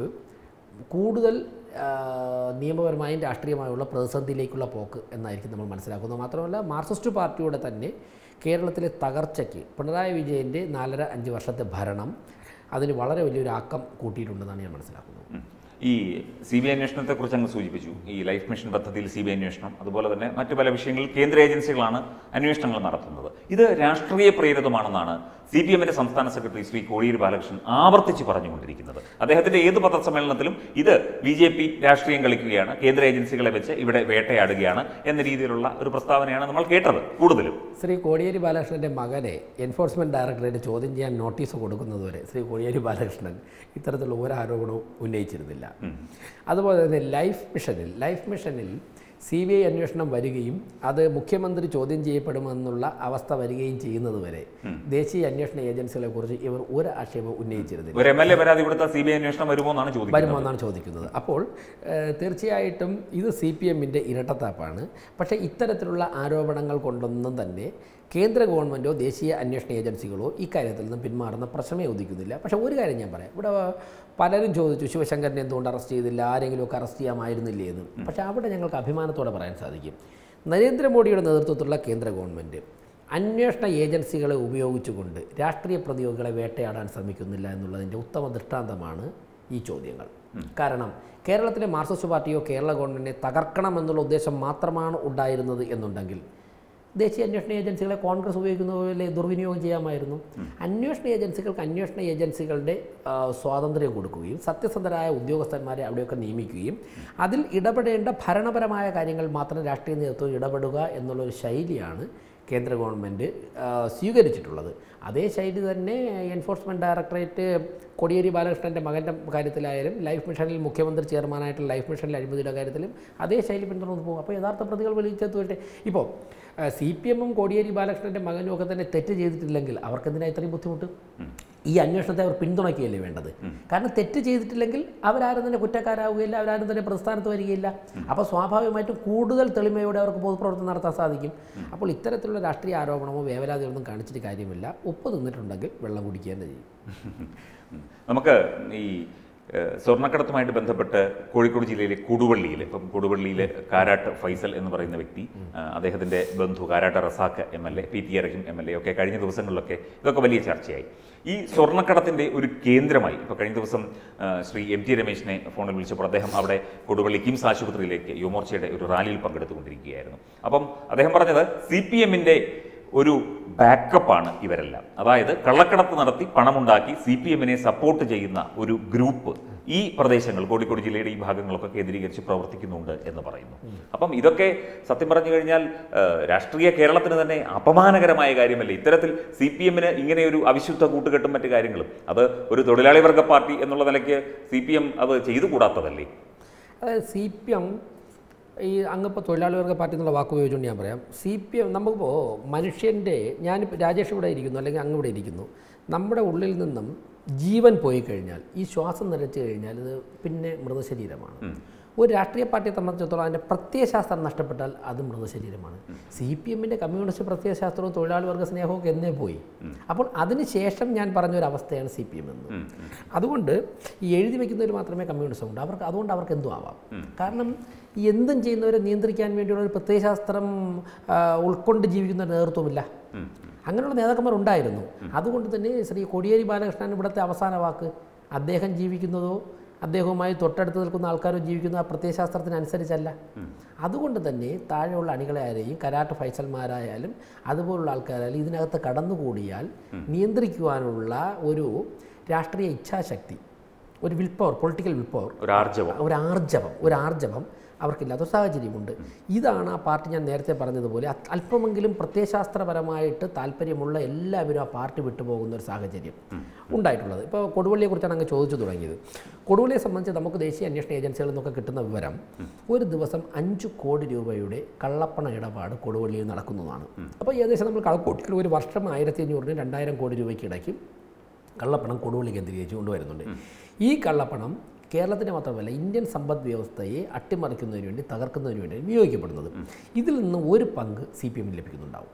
[SPEAKER 2] കൂടുതൽ ആ, നിയമപരമായും രാഷ്ട്രീയമായുള്ള പ്രതിസന്ധിയിലേക്കുള്ള പോക്ക് എന്നായിരിക്കും നമ്മൾ മനസ്സിലാക്കുന്നത് മാത്രമല്ല മാർക്സിസ്റ്റ് പാർട്ടിയുടെ തന്നെ കേരളത്തിലെ തകർച്ചയ്ക്ക് പിണറായി വിജയൻ്റെ നാലര അഞ്ച് വർഷത്തെ ഭരണം അതിന് വളരെ വലിയൊരു ആക്കം കൂട്ടിയിട്ടുണ്ടെന്നാണ് ഞാൻ മനസ്സിലാക്കുന്നത്
[SPEAKER 1] ഉം. ഈ സി ബി ഐ അന്വേഷണത്തെക്കുറിച്ച് അങ്ങ് സൂചിപ്പിച്ചു ഈ ലൈഫ് മിഷൻ പദ്ധതിയിൽ സി ബി ഐ അന്വേഷണം അതുപോലെ തന്നെ മറ്റു പല വിഷയങ്ങളിൽ കേന്ദ്ര ഏജൻസികളാണ് അന്വേഷണങ്ങൾ നടത്തുന്നത് ഇത് രാഷ്ട്രീയ പ്രേരിതമാണെന്നാണ് സി പി എമ്മിന്റെ സംസ്ഥാന സെക്രട്ടറി ശ്രീ കോടിയേരി ബാലകൃഷ്ണൻ ആവർത്തിച്ച് പറഞ്ഞുകൊണ്ടിരിക്കുന്നത് അദ്ദേഹത്തിന്റെ ഏത് പത്രസമ്മേളനത്തിലും ഇത് ബി ജെ പി രാഷ്ട്രീയം കളിക്കുകയാണ് കേന്ദ്ര ഏജൻസികളെ വെച്ച് ഇവിടെ വേട്ടയാടുകയാണ് എന്ന രീതിയിലുള്ള ഒരു പ്രസ്താവനയാണ് നമ്മൾ കേട്ടത് കൂടുതലും
[SPEAKER 2] ശ്രീ കോടിയേരി ബാലകൃഷ്ണൻ്റെ മകനെ എൻഫോഴ്സ്മെൻറ്റ് ഡയറക്ടറേറ്റ് ചോദ്യം ചെയ്യാൻ നോട്ടീസ് കൊടുക്കുന്നതുവരെ ശ്രീ കോടിയേരി ബാലകൃഷ്ണൻ ഇത്തരത്തിലുള്ള ഒരു ആരോപണവും ഉന്നയിച്ചിരുന്നില്ല അതുപോലെ തന്നെ ലൈഫ് മിഷനിൽ ലൈഫ് മിഷനിൽ സി ബി ഐ അന്വേഷണം വരികയും അത് മുഖ്യമന്ത്രി ചോദ്യം ചെയ്യപ്പെടുമെന്നുള്ള അവസ്ഥ വരികയും ചെയ്യുന്നതുവരെ ദേശീയ അന്വേഷണ ഏജൻസികളെ കുറിച്ച് ഇവർ ഒരു ആക്ഷേപവും ഉന്നയിച്ചിരുന്നില്ല
[SPEAKER 1] ഒരു എം എൽ എ പരാതി കൊടുത്ത സി ബി ഐ അന്വേഷണം വരുമോ എന്നാണ് ചോദിക്കുന്നത്
[SPEAKER 2] വരുമോ എന്നാണ് ചോദിക്കുന്നത് അപ്പോൾ ഏഹ്, തീർച്ചയായിട്ടും ഇത് സി പി എമ്മിൻ്റെ ഇരട്ടത്താപ്പാണ് പക്ഷേ ഇത്തരത്തിലുള്ള ആരോപണങ്ങൾ കൊണ്ടൊന്നും തന്നെ കേന്ദ്ര ഗവൺമെൻറ്റോ ദേശീയ അന്വേഷണ ഏജൻസികളോ ഇക്കാര്യത്തിൽ നിന്നും പിന്മാറുന്ന പ്രശ്നമേ ഉദിക്കുന്നില്ല പക്ഷേ ഒരു കാര്യം ഞാൻ പറയാം ഇവിടെ പലരും ചോദിച്ചു ശിവശങ്കരനെ എന്തുകൊണ്ട് അറസ്റ്റ് ചെയ്തില്ല ആരെങ്കിലുമൊക്കെ അറസ്റ്റ് ചെയ്യാമായിരുന്നില്ലേ എന്ന് പക്ഷേ അവിടെ ഞങ്ങൾക്ക് അഭിമാനത്തോടെ പറയാൻ സാധിക്കും നരേന്ദ്രമോദിയുടെ നേതൃത്വത്തിലുള്ള കേന്ദ്ര ഗവൺമെൻറ് അന്വേഷണ ഏജൻസികളെ ഉപയോഗിച്ചുകൊണ്ട് രാഷ്ട്രീയ പ്രതിയോഗികളെ വേട്ടയാടാൻ ശ്രമിക്കുന്നില്ല എന്നുള്ളതിൻ്റെ ഉത്തമ ദൃഷ്ടാന്തമാണ് ഈ ചോദ്യങ്ങൾ കാരണം കേരളത്തിലെ മാർക്സിസ്റ്റ് പാർട്ടിയോ കേരള ഗവൺമെൻറ്റിനെ തകർക്കണമെന്നുള്ള ഉദ്ദേശം മാത്രമാണ് ഉണ്ടായിരുന്നത് എന്നുണ്ടെങ്കിൽ ദേശീയ അന്വേഷണ ഏജൻസികളെ കോൺഗ്രസ് ഉപയോഗിക്കുന്ന പോലെ ദുർവിനിയോഗം ചെയ്യാമായിരുന്നു അന്വേഷണ ഏജൻസികൾക്ക് അന്വേഷണ ഏജൻസികളുടെ ആ, സ്വാതന്ത്ര്യം കൊടുക്കുകയും സത്യസന്ധരായ ഉദ്യോഗസ്ഥന്മാരെ അവിടെയൊക്കെ നിയമിക്കുകയും അതിൽ ഇടപെടേണ്ട ഭരണപരമായ കാര്യങ്ങൾ മാത്രം രാഷ്ട്രീയ നേതൃത്വം ഇടപെടുക എന്നുള്ളൊരു ശൈലിയാണ് കേന്ദ്ര ഗവൺമെൻറ് ആ, സ്വീകരിച്ചിട്ടുള്ളത് അതേ ശൈലി തന്നെ എൻഫോഴ്സ്മെൻറ്റ് ഡയറക്ടറേറ്റ് കോടിയേരി ബാലകൃഷ്ണൻ്റെ മകൻ്റെ കാര്യത്തിലായാലും ലൈഫ് മിഷനിൽ മുഖ്യമന്ത്രി ചെയർമാനായിട്ടുള്ള ലൈഫ് മിഷനിൽ അഴിമതിയുടെ കാര്യത്തിലും അതേ ശൈലി പിന്തുടർന്ന് പോകും അപ്പോൾ യഥാർത്ഥ പ്രതികൾ വെളിച്ചെത്തു വരട്ടെ ഇപ്പോൾ സി പി എമ്മും കോടിയേരി ബാലകൃഷ്ണൻ്റെ മകനും ഒക്കെ തന്നെ തെറ്റ് ചെയ്തിട്ടില്ലെങ്കിൽ അവർക്കെന്തിനാ ഇത്രയും ബുദ്ധിമുട്ട് ഈ അന്വേഷണത്തെ അവർ പിന്തുണയ്ക്കുകയല്ലേ വേണ്ടത് കാരണം തെറ്റ് ചെയ്തിട്ടില്ലെങ്കിൽ അവരാരും തന്നെ കുറ്റക്കാരാവുകയില്ല അവരാരും തന്നെ പ്രസ്ഥാനത്ത് വരികയില്ല അപ്പോൾ സ്വാഭാവികമായിട്ടും കൂടുതൽ തെളിമയോടെ അവർക്ക് പൊതുപ്രവർത്തനം നടത്താൻ സാധിക്കും അപ്പോൾ ഇത്തരത്തിലുള്ള രാഷ്ട്രീയ ആരോപണമോ വേവലാതികളൊന്നും കാണിച്ചിട്ട് കാര്യമില്ല ഉപ്പ് തിന്നിട്ടുണ്ടെങ്കിൽ വെള്ളം കുടിക്കുക തന്നെ ചെയ്യും
[SPEAKER 1] നമുക്ക് ഈ ഏഹ്, സ്വർണ്ണക്കടത്തുമായിട്ട് ബന്ധപ്പെട്ട് കോഴിക്കോട് ജില്ലയിലെ കൊടുവള്ളിയിൽ ഇപ്പം കൊടുവള്ളിയിലെ കാരാട്ട് ഫൈസൽ എന്ന് പറയുന്ന വ്യക്തി ആ, അദ്ദേഹത്തിന്റെ ബന്ധു Karat Razak M L A P T Rahim M L A ഒക്കെ കഴിഞ്ഞ ദിവസങ്ങളിലൊക്കെ ഇതൊക്കെ വലിയ ചർച്ചയായി ഈ സ്വർണ്ണക്കടത്തിന്റെ ഒരു കേന്ദ്രമായി ഇപ്പോൾ കഴിഞ്ഞ ദിവസം ആ, ശ്രീ എം ടി രമേശിനെ ഫോണിൽ വിളിച്ചപ്പോൾ അദ്ദേഹം അവിടെ കൊടുവള്ളി കിംസ് ആശുപത്രിയിലേക്ക് യുവമോർച്ചയുടെ ഒരു റാലിയിൽ പങ്കെടുത്തുകൊണ്ടിരിക്കുകയായിരുന്നു അപ്പം അദ്ദേഹം പറഞ്ഞത് സി പി എമ്മിന്റെ ഒരു ബാക്കപ്പാണ് ഇവരെല്ലാം അതായത് കള്ളക്കടത്ത് നടത്തി പണമുണ്ടാക്കി സി പി എമ്മിനെ സപ്പോർട്ട് ചെയ്യുന്ന ഒരു ഗ്രൂപ്പ് ഈ പ്രദേശങ്ങൾ കോഴിക്കോട് ജില്ലയുടെ ഈ ഭാഗങ്ങളൊക്കെ കേന്ദ്രീകരിച്ച് പ്രവർത്തിക്കുന്നുണ്ട് എന്ന് പറയുന്നു അപ്പം ഇതൊക്കെ സത്യം പറഞ്ഞു കഴിഞ്ഞാൽ ആ, രാഷ്ട്രീയ കേരളത്തിന് തന്നെ അപമാനകരമായ കാര്യമല്ലേ ഇത്തരത്തിൽ സി പി എമ്മിന് ഇങ്ങനെ ഒരു അവിശുദ്ധ കൂട്ടുകെട്ടും മറ്റു കാര്യങ്ങളും അത് ഒരു തൊഴിലാളി വർഗ പാർട്ടി എന്നുള്ള നിലയ്ക്ക് സി പി എം അത് ചെയ്തു കൂടാത്തതല്ലേ
[SPEAKER 2] അതായത് സി പി എം ഈ അങ്ങിപ്പോൾ തൊഴിലാളി വർഗ പാർട്ടി എന്നുള്ള വാക്ക് ഉപയോഗിച്ചുകൊണ്ട് ഞാൻ പറയാം സി പി എം നമുക്കിപ്പോൾ മനുഷ്യൻ്റെ ഞാനിപ്പോൾ രാജേഷ് ഇവിടെ ഇരിക്കുന്നു അല്ലെങ്കിൽ അങ്ങ് ഇവിടെ ഇരിക്കുന്നു നമ്മുടെ ഉള്ളിൽ നിന്നും ജീവൻ പോയി കഴിഞ്ഞാൽ ഈ ശ്വാസം നിലച്ചു കഴിഞ്ഞാൽ ഇത് പിന്നെ മൃതശരീരമാണ് ഒരു രാഷ്ട്രീയ പാർട്ടിയെ സംബന്ധിച്ചിടത്തോളം അതിൻ്റെ പ്രത്യയശാസ്ത്രം നഷ്ടപ്പെട്ടാൽ അത് മൃതശരീരമാണ് സി പി എമ്മിൻ്റെ കമ്മ്യൂണിസ്റ്റ് പ്രത്യയശാസ്ത്രവും തൊഴിലാളി വർഗ സ്നേഹവും ഒക്കെ എന്നേ പോയി അപ്പോൾ അതിനുശേഷം ഞാൻ പറഞ്ഞൊരവസ്ഥയാണ് സി പി എം എന്ന് അതുകൊണ്ട് ഈ എഴുതി വയ്ക്കുന്നവർ മാത്രമേ കമ്മ്യൂണിസം ഉണ്ട് അവർക്ക് അതുകൊണ്ട് അവർക്ക് എന്തും ആവാം കാരണം ഈ എന്തും ചെയ്യുന്നവരെ നിയന്ത്രിക്കാൻ വേണ്ടിയുള്ള ഒരു പ്രത്യയശാസ്ത്രം ആ, ഉൾക്കൊണ്ട് ജീവിക്കുന്ന ഒരു നേതൃത്വമില്ല അങ്ങനെയുള്ള നേതാക്കന്മാർ ഉണ്ടായിരുന്നു അതുകൊണ്ട് തന്നെ ശ്രീ കോടിയേരി ബാലകൃഷ്ണൻ ഇവിടുത്തെ അവസാന വാക്ക് അദ്ദേഹം ജീവിക്കുന്നതോ അദ്ദേഹവുമായി തൊട്ടടുത്ത് നിൽക്കുന്ന ആൾക്കാരോ ജീവിക്കുന്ന ആ പ്രത്യയശാസ്ത്രത്തിനനുസരിച്ചല്ല അതുകൊണ്ട് തന്നെ താഴെയുള്ള അണികളെ ആരെയും കരാട്ട് ഫൈസൽമാരായാലും അതുപോലുള്ള ആൾക്കാരായാലും ഇതിനകത്ത് കടന്നുകൂടിയാൽ നിയന്ത്രിക്കുവാനുള്ള ഒരു രാഷ്ട്രീയ ഇച്ഛാശക്തി ഒരു will power political will power
[SPEAKER 1] ഒരു ആർജവം
[SPEAKER 2] ഒരു ആർജവം ഒരു ആർജവം അവർക്കില്ലാത്ത ഒരു സാഹചര്യമുണ്ട് ഇതാണ് ആ പാർട്ടി ഞാൻ നേരത്തെ പറഞ്ഞതുപോലെ അത് അല്പമെങ്കിലും പ്രത്യയശാസ്ത്രപരമായിട്ട് താല്പര്യമുള്ള എല്ലാവരും ആ പാർട്ടി വിട്ടുപോകുന്ന ഒരു സാഹചര്യം ഉണ്ടായിട്ടുള്ളത് ഇപ്പോൾ കൊടുവള്ളിയെക്കുറിച്ചാണ് അങ്ങ് ചോദിച്ചു തുടങ്ങിയത് കൊടുവള്ളിയെ സംബന്ധിച്ച് നമുക്ക് ദേശീയ അന്വേഷണ ഏജൻസികളിൽ നിന്നൊക്കെ കിട്ടുന്ന വിവരം ഒരു ദിവസം അഞ്ച് കോടി രൂപയുടെ കള്ളപ്പണ ഇടപാട് കൊടുവള്ളിയിൽ നടക്കുന്നതാണ് അപ്പോൾ ഏകദേശം നമ്മൾ കണക്കൂട്ടിൽ ഒരു വർഷം ആയിരത്തി അഞ്ഞൂറിന് രണ്ടായിരം കോടി രൂപയ്ക്ക് ഇടയ്ക്ക് കള്ളപ്പണം കൊടുവള്ളി കേന്ദ്രീകരിച്ച് കൊണ്ടുവരുന്നുണ്ട് ഈ കള്ളപ്പണം കേരളത്തിന് മാത്രമല്ല ഇന്ത്യൻ സമ്പദ് വ്യവസ്ഥയെ അട്ടിമറിക്കുന്നതിന് വേണ്ടി തകർക്കുന്നതിന് വേണ്ടി ഉപയോഗിക്കപ്പെടുന്നത് ഇതിൽ നിന്ന് ഒരു പങ്ക് സി പി എമ്മിന് ലഭിക്കുന്നുണ്ടാവും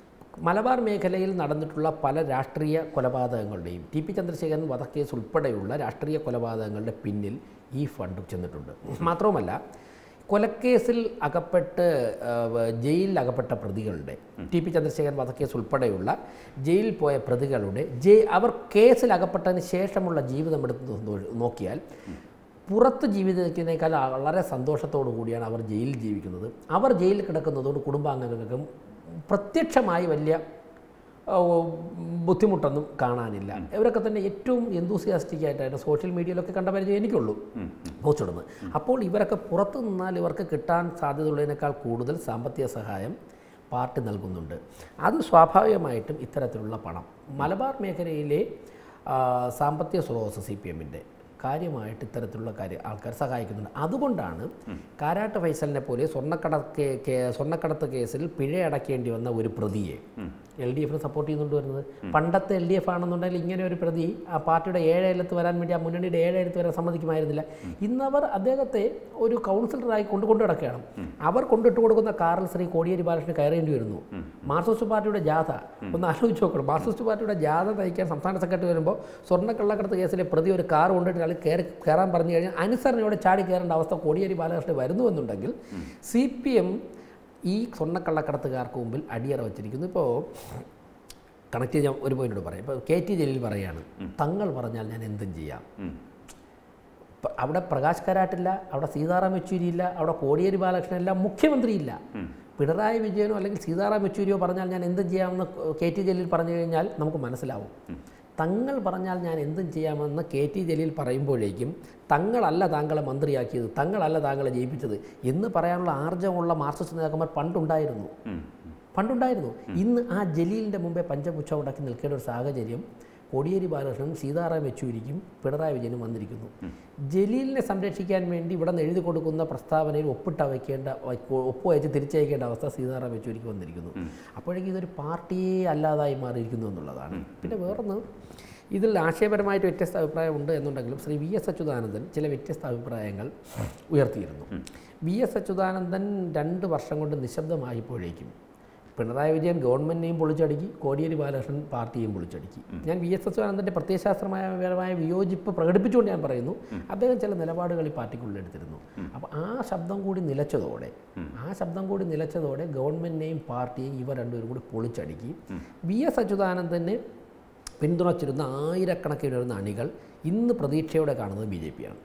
[SPEAKER 2] മലബാർ മേഖലയിൽ നടന്നിട്ടുള്ള പല രാഷ്ട്രീയ കൊലപാതകങ്ങളുടെയും ടി പി ചന്ദ്രശേഖരൻ വധക്കേസ് ഉൾപ്പെടെയുള്ള രാഷ്ട്രീയ കൊലപാതകങ്ങളുടെ പിന്നിൽ ഈ ഫണ്ട് ചെന്നിട്ടുണ്ട് മാത്രവുമല്ല കൊലക്കേസിൽ അകപ്പെട്ട് ആ, വ- ജയിലിൽ അകപ്പെട്ട പ്രതികളുടെ ടി പി ചന്ദ്രശേഖരൻ വധക്കേസ് ഉൾപ്പെടെയുള്ള ജയിലിൽ പോയ പ്രതികളുടെ ജയി അവർ കേസിൽ അകപ്പെട്ടതിന് ശേഷമുള്ള ജീവിതം എടുത്ത് നോ- നോക്കിയാൽ പുറത്ത് ജീവിതത്തിനേക്കാൾ വളരെ സന്തോഷത്തോടു കൂടിയാണ് അവർ ജയിലിൽ ജീവിക്കുന്നത് അവർ ജയിലിൽ കിടക്കുന്നതോട് കുടുംബാംഗങ്ങൾക്കും പ്രത്യക്ഷമായി വലിയ ആ, ബുദ്ധിമുട്ടൊന്നും കാണാനില്ല ഇവരൊക്കെ തന്നെ ഏറ്റവും enthusiastic ആയിട്ടാണ് സോഷ്യൽ മീഡിയയിലൊക്കെ കണ്ട പരിചയം എനിക്കുള്ളൂ പോസ്റ്റ് ഇടുന്നത് അപ്പോൾ ഇവരൊക്കെ പുറത്തു നിന്നാൽ ഇവർക്ക് കിട്ടാൻ സാധ്യതയുള്ളതിനേക്കാൾ കൂടുതൽ സാമ്പത്തിക സഹായം പാർട്ടി നൽകുന്നുണ്ട് അത് സ്വാഭാവികമായിട്ടും ഇത്തരത്തിലുള്ള പണം മലബാർ മേഖലയിലെ ആ, സാമ്പത്തിക സ്രോതസ് സി പി എമ്മിൻ്റെ കാര്യമായിട്ട് ഇത്തരത്തിലുള്ള കാര്യം ആൾക്കാർ സഹായിക്കുന്നുണ്ട് അതുകൊണ്ടാണ് കാരാട്ട് ഫൈസലിനെ പോലെ സ്വർണ്ണക്കട കേ- കേ- സ്വർണ്ണക്കടത്ത് കേസിൽ പിഴ അടയ്ക്കേണ്ടി വന്ന ഒരു പ്രതിയെ എൽ ഡി എഫിന് സപ്പോർട്ട് ചെയ്യുന്നുണ്ട് വരുന്നത് പണ്ടത്തെ എൽ ഡി എഫ് ആണെന്നുണ്ടെങ്കിൽ ഇങ്ങനെ ഒരു പ്രതി ആ പാർട്ടിയുടെ ഏഴേലത്ത് വരാൻ വേണ്ടി ആ മുന്നണിയുടെ ഏഴേലത്ത് വരാൻ സമ്മതിക്കുമായിരുന്നില്ല ഇന്നവർ അദ്ദേഹത്തെ ഒരു കൗൺസിലറായി കൊണ്ടുകൊണ്ട് നടക്കുകയാണ് അവർ കൊണ്ടിട്ട് കൊടുക്കുന്ന കാറിൽ ശ്രീ കോടിയേരി ബാലകൃഷ്ണൻ കയറേണ്ടി വരുന്നു മാർക്സിസ്റ്റ് പാർട്ടിയുടെ ജാഥ ഒന്ന് ആലോചിച്ച് നോക്കണം മാർക്സിസ്റ്റ് പാർട്ടിയുടെ ജാഥ നയിക്കാൻ സംസ്ഥാന സെക്രട്ടറി വരുമ്പോൾ സ്വർണ്ണ കള്ളക്കടത്ത് കേസിലെ പ്രതി ഒരു കാർ കൊണ്ടിട്ട് ആൾ കയറി കയറാൻ പറഞ്ഞു കഴിഞ്ഞാൽ അനുസരണയോടെ ചാടി കയറേണ്ട അവസ്ഥ കോടിയേരി ബാലകൃഷ്ണൻ വരുന്നു എന്നുണ്ടെങ്കിൽ സി പി എം ഈ സ്വർണ്ണക്കള്ളക്കടത്തുകാർക്ക് മുമ്പിൽ അടിയറ വച്ചിരിക്കുന്നു ഇപ്പോൾ കണക്ട് ചെയ്ത് ഞാൻ ഒരു പോയിന്റ് പറയാം ഇപ്പോൾ കെ ടി ജലീൽ പറയാണ് തങ്ങൾ പറഞ്ഞാൽ ഞാൻ എന്തും ചെയ്യാം പ- അവിടെ പ്രകാശ് കാരാട്ടില്ല അവിടെ സീതാറാം യെച്ചൂരി ഇല്ല അവിടെ കോടിയേരി ബാലകൃഷ്ണൻ ഇല്ല മുഖ്യമന്ത്രിയില്ല പിണറായി വിജയനോ അല്ലെങ്കിൽ സീതാറാം യെച്ചൂരിയോ പറഞ്ഞാൽ ഞാൻ എന്തും ചെയ്യാമെന്ന് കെ ടി ജലീൽ പറഞ്ഞു കഴിഞ്ഞാൽ നമുക്ക് മനസ്സിലാവും തങ്ങൾ പറഞ്ഞാൽ ഞാൻ എന്തും ചെയ്യാമെന്ന് കെ ടി ജലീൽ പറയുമ്പോഴേക്കും തങ്ങളല്ല താങ്കളെ മന്ത്രിയാക്കിയത് തങ്ങളല്ല താങ്കളെ ജയിപ്പിച്ചത് എന്ന് പറയാനുള്ള ആർജവമുള്ള മാർക്സിസ്റ്റ് നേതാക്കന്മാർ പണ്ടുണ്ടായിരുന്നു പണ്ടുണ്ടായിരുന്നു ഇന്ന് ആ ജലീലിൻ്റെ മുമ്പേ പഞ്ചപുച്ഛം ഉണ്ടാക്കി നിൽക്കേണ്ട ഒരു സാഹചര്യം കോടിയേരി ബാലകൃഷ്ണനും സീതാറാം യെച്ചൂരിക്കും പിണറായി വിജയനും വന്നിരിക്കുന്നു ജലീലിനെ സംരക്ഷിക്കാൻ വേണ്ടി ഇവിടെ നിന്ന് എഴുതി കൊടുക്കുന്ന പ്രസ്താവനയിൽ ഒപ്പിട്ട വയ്ക്കേണ്ട വയ്ക്കോ- ഒപ്പ് വെച്ച് തിരിച്ചയക്കേണ്ട അവസ്ഥ സീതാറാം യെച്ചൂരിക്ക് വന്നിരിക്കുന്നു അപ്പോഴേക്കും ഇതൊരു പാർട്ടിയെ അല്ലാതായി മാറിയിരിക്കുന്നു എന്നുള്ളതാണ് പിന്നെ വേറൊന്ന് ഇതിൽ ആശയപരമായിട്ട് വ്യത്യസ്ത അഭിപ്രായമുണ്ട് എന്നുണ്ടെങ്കിലും ശ്രീ വി എസ് അച്യുതാനന്ദൻ ചില വ്യത്യസ്ത അഭിപ്രായങ്ങൾ ഉയർത്തിയിരുന്നു വി എസ് അച്യുതാനന്ദൻ രണ്ട് വർഷം കൊണ്ട് നിശബ്ദമായപ്പോഴേക്കും പിണറായി വിജയൻ ഗവൺമെൻറ്റിനെയും പൊളിച്ചടുക്കി കോടിയേരി ബാലകൃഷ്ണൻ പാർട്ടിയെയും പൊളിച്ചടുക്കി ഞാൻ വി എസ് അച്യുതാനന്ദൻ്റെ പ്രത്യയശാസ്ത്രപരമായ വിയോജിപ്പ് പ്രകടിപ്പിച്ചുകൊണ്ട് ഞാൻ പറയുന്നു അദ്ദേഹം ചില നിലപാടുകൾ ഈ പാർട്ടിക്കുള്ളിൽ എടുത്തിരുന്നു അപ്പോൾ ആ ശബ്ദം കൂടി നിലച്ചതോടെ ആ ശബ്ദം കൂടി നിലച്ചതോടെ ഗവൺമെൻറ്റിനെയും പാർട്ടിയെയും ഇവ രണ്ടുപേരും കൂടി പൊളിച്ചടുക്കി വി എസ് അച്യുതാനന്ദന് പിന്തുണച്ചിരുന്ന ആയിരക്കണക്കിന് വരുന്ന അണികൾ ഇന്ന് പ്രതീക്ഷയോടെ കാണുന്നത് ബി ജെ പിയാണ്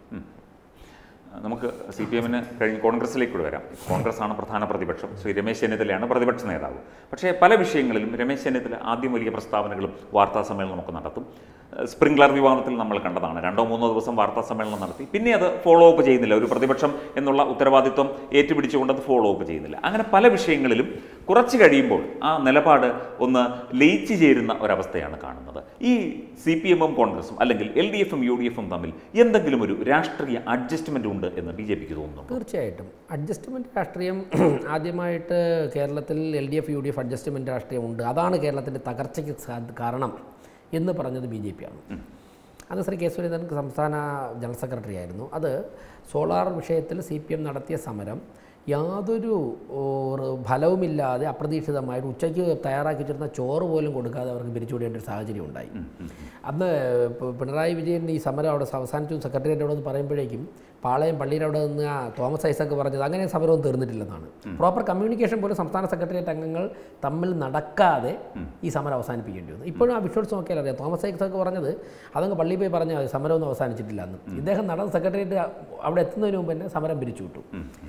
[SPEAKER 1] നമുക്ക് സി പി എമ്മിന് കഴിഞ്ഞ് കോൺഗ്രസിലേക്ക് കൂടി വരാം കോൺഗ്രസ് ആണ് പ്രധാന പ്രതിപക്ഷം ശ്രീ രമേശ് ചെന്നിത്തലയാണ് പ്രതിപക്ഷ നേതാവ് പക്ഷേ പല വിഷയങ്ങളിലും രമേശ് ചെന്നിത്തല ആദ്യം വലിയ പ്രസ്താവനകളും വാർത്താ സമ്മേളനം ഒക്കെ നടത്തും ഏഹ് സ്പ്രിംഗ്ലർ വിവാദത്തിൽ നമ്മൾ കണ്ടതാണ് രണ്ടോ മൂന്നോ ദിവസം വാർത്താ സമ്മേളനം നടത്തി പിന്നെ അത് ഫോളോ അപ്പ് ചെയ്യുന്നില്ല ഒരു പ്രതിപക്ഷം എന്നുള്ള ഉത്തരവാദിത്വം ഏറ്റുപിടിച്ചുകൊണ്ട് അത് ഫോളോ അപ്പ് ചെയ്യുന്നില്ല അങ്ങനെ പല വിഷയങ്ങളിലും കുറച്ച് കഴിയുമ്പോൾ ആ നിലപാട് ഒന്ന് ലയിച്ചു ചേരുന്ന ഒരവസ്ഥയാണ് കാണുന്നത് ഈ സി പി എമ്മും കോൺഗ്രസും അല്ലെങ്കിൽ എൽ ഡി എഫും യു ഡി എഫും തമ്മിൽ എന്തെങ്കിലും ഒരു രാഷ്ട്രീയ അഡ്ജസ്റ്റ്മെന്റ് ഉണ്ട് എന്ന് ബി ജെ പിക്ക് തോന്നുന്നു
[SPEAKER 2] തീർച്ചയായിട്ടും അഡ്ജസ്റ്റ്മെൻറ്റ് രാഷ്ട്രീയം ആദ്യമായിട്ട് കേരളത്തിൽ L D F U D F adjustment രാഷ്ട്രീയം ഉണ്ട് അതാണ് കേരളത്തിൻ്റെ തകർച്ചയ്ക്ക് സാ- കാരണം എന്ന് പറഞ്ഞത് ബി ജെ പി ആണ് അന്ന് ശ്രീ കെ സുരേന്ദ്രൻ സംസ്ഥാന ജനറൽ സെക്രട്ടറി ആയിരുന്നു അത് സോളാർ വിഷയത്തിൽ സി പി എം നടത്തിയ സമരം യാതൊരു ഓ, റ് ഫലവുമില്ലാതെ അപ്രതീക്ഷിതമായിട്ട് ഉച്ചയ്ക്ക് തയ്യാറാക്കി വെച്ചിരുന്ന ചോറ് പോലും കൊടുക്കാതെ അവർക്ക് പിരിച്ചുവിടേണ്ട ഒരു സാഹചര്യം ഉണ്ടായി അന്ന് പ- പിണറായി വിജയൻ ഈ സമരം അവിടെ അവസാനിച്ചു സെക്രട്ടേറിയറ്റ് അവിടെ നിന്ന് പറയുമ്പോഴേക്കും പാളയം പള്ളിയുടെ അവിടെ നിന്ന് ആ തോമസ് ഐസക്ക് പറഞ്ഞത് അങ്ങനെ സമരവും തീർന്നിട്ടില്ലെന്നാണ് പ്രോപ്പർ കമ്മ്യൂണിക്കേഷൻ പോലും സംസ്ഥാന സെക്രട്ടേറിയറ്റ് അംഗങ്ങൾ തമ്മിൽ നടക്കാതെ ഈ സമരം അവസാനിപ്പിക്കേണ്ടി വന്നു ഇപ്പോഴും ആ വിഷ്വൽസ് നോക്കിയാൽ അറിയാം തോമസ് ഐസക്ക് പറഞ്ഞത് അതങ്ങ് പള്ളിയിൽ പോയി പറഞ്ഞാൽ മതി, സമരമൊന്നും അവസാനിച്ചിട്ടില്ല എന്ന് ഇദ്ദേഹം നടന്ന സെക്രട്ടേറിയറ്റ് അവിടെ എത്തുന്നതിന് മുമ്പ് തന്നെ സമരം പിരിച്ചു വിട്ടു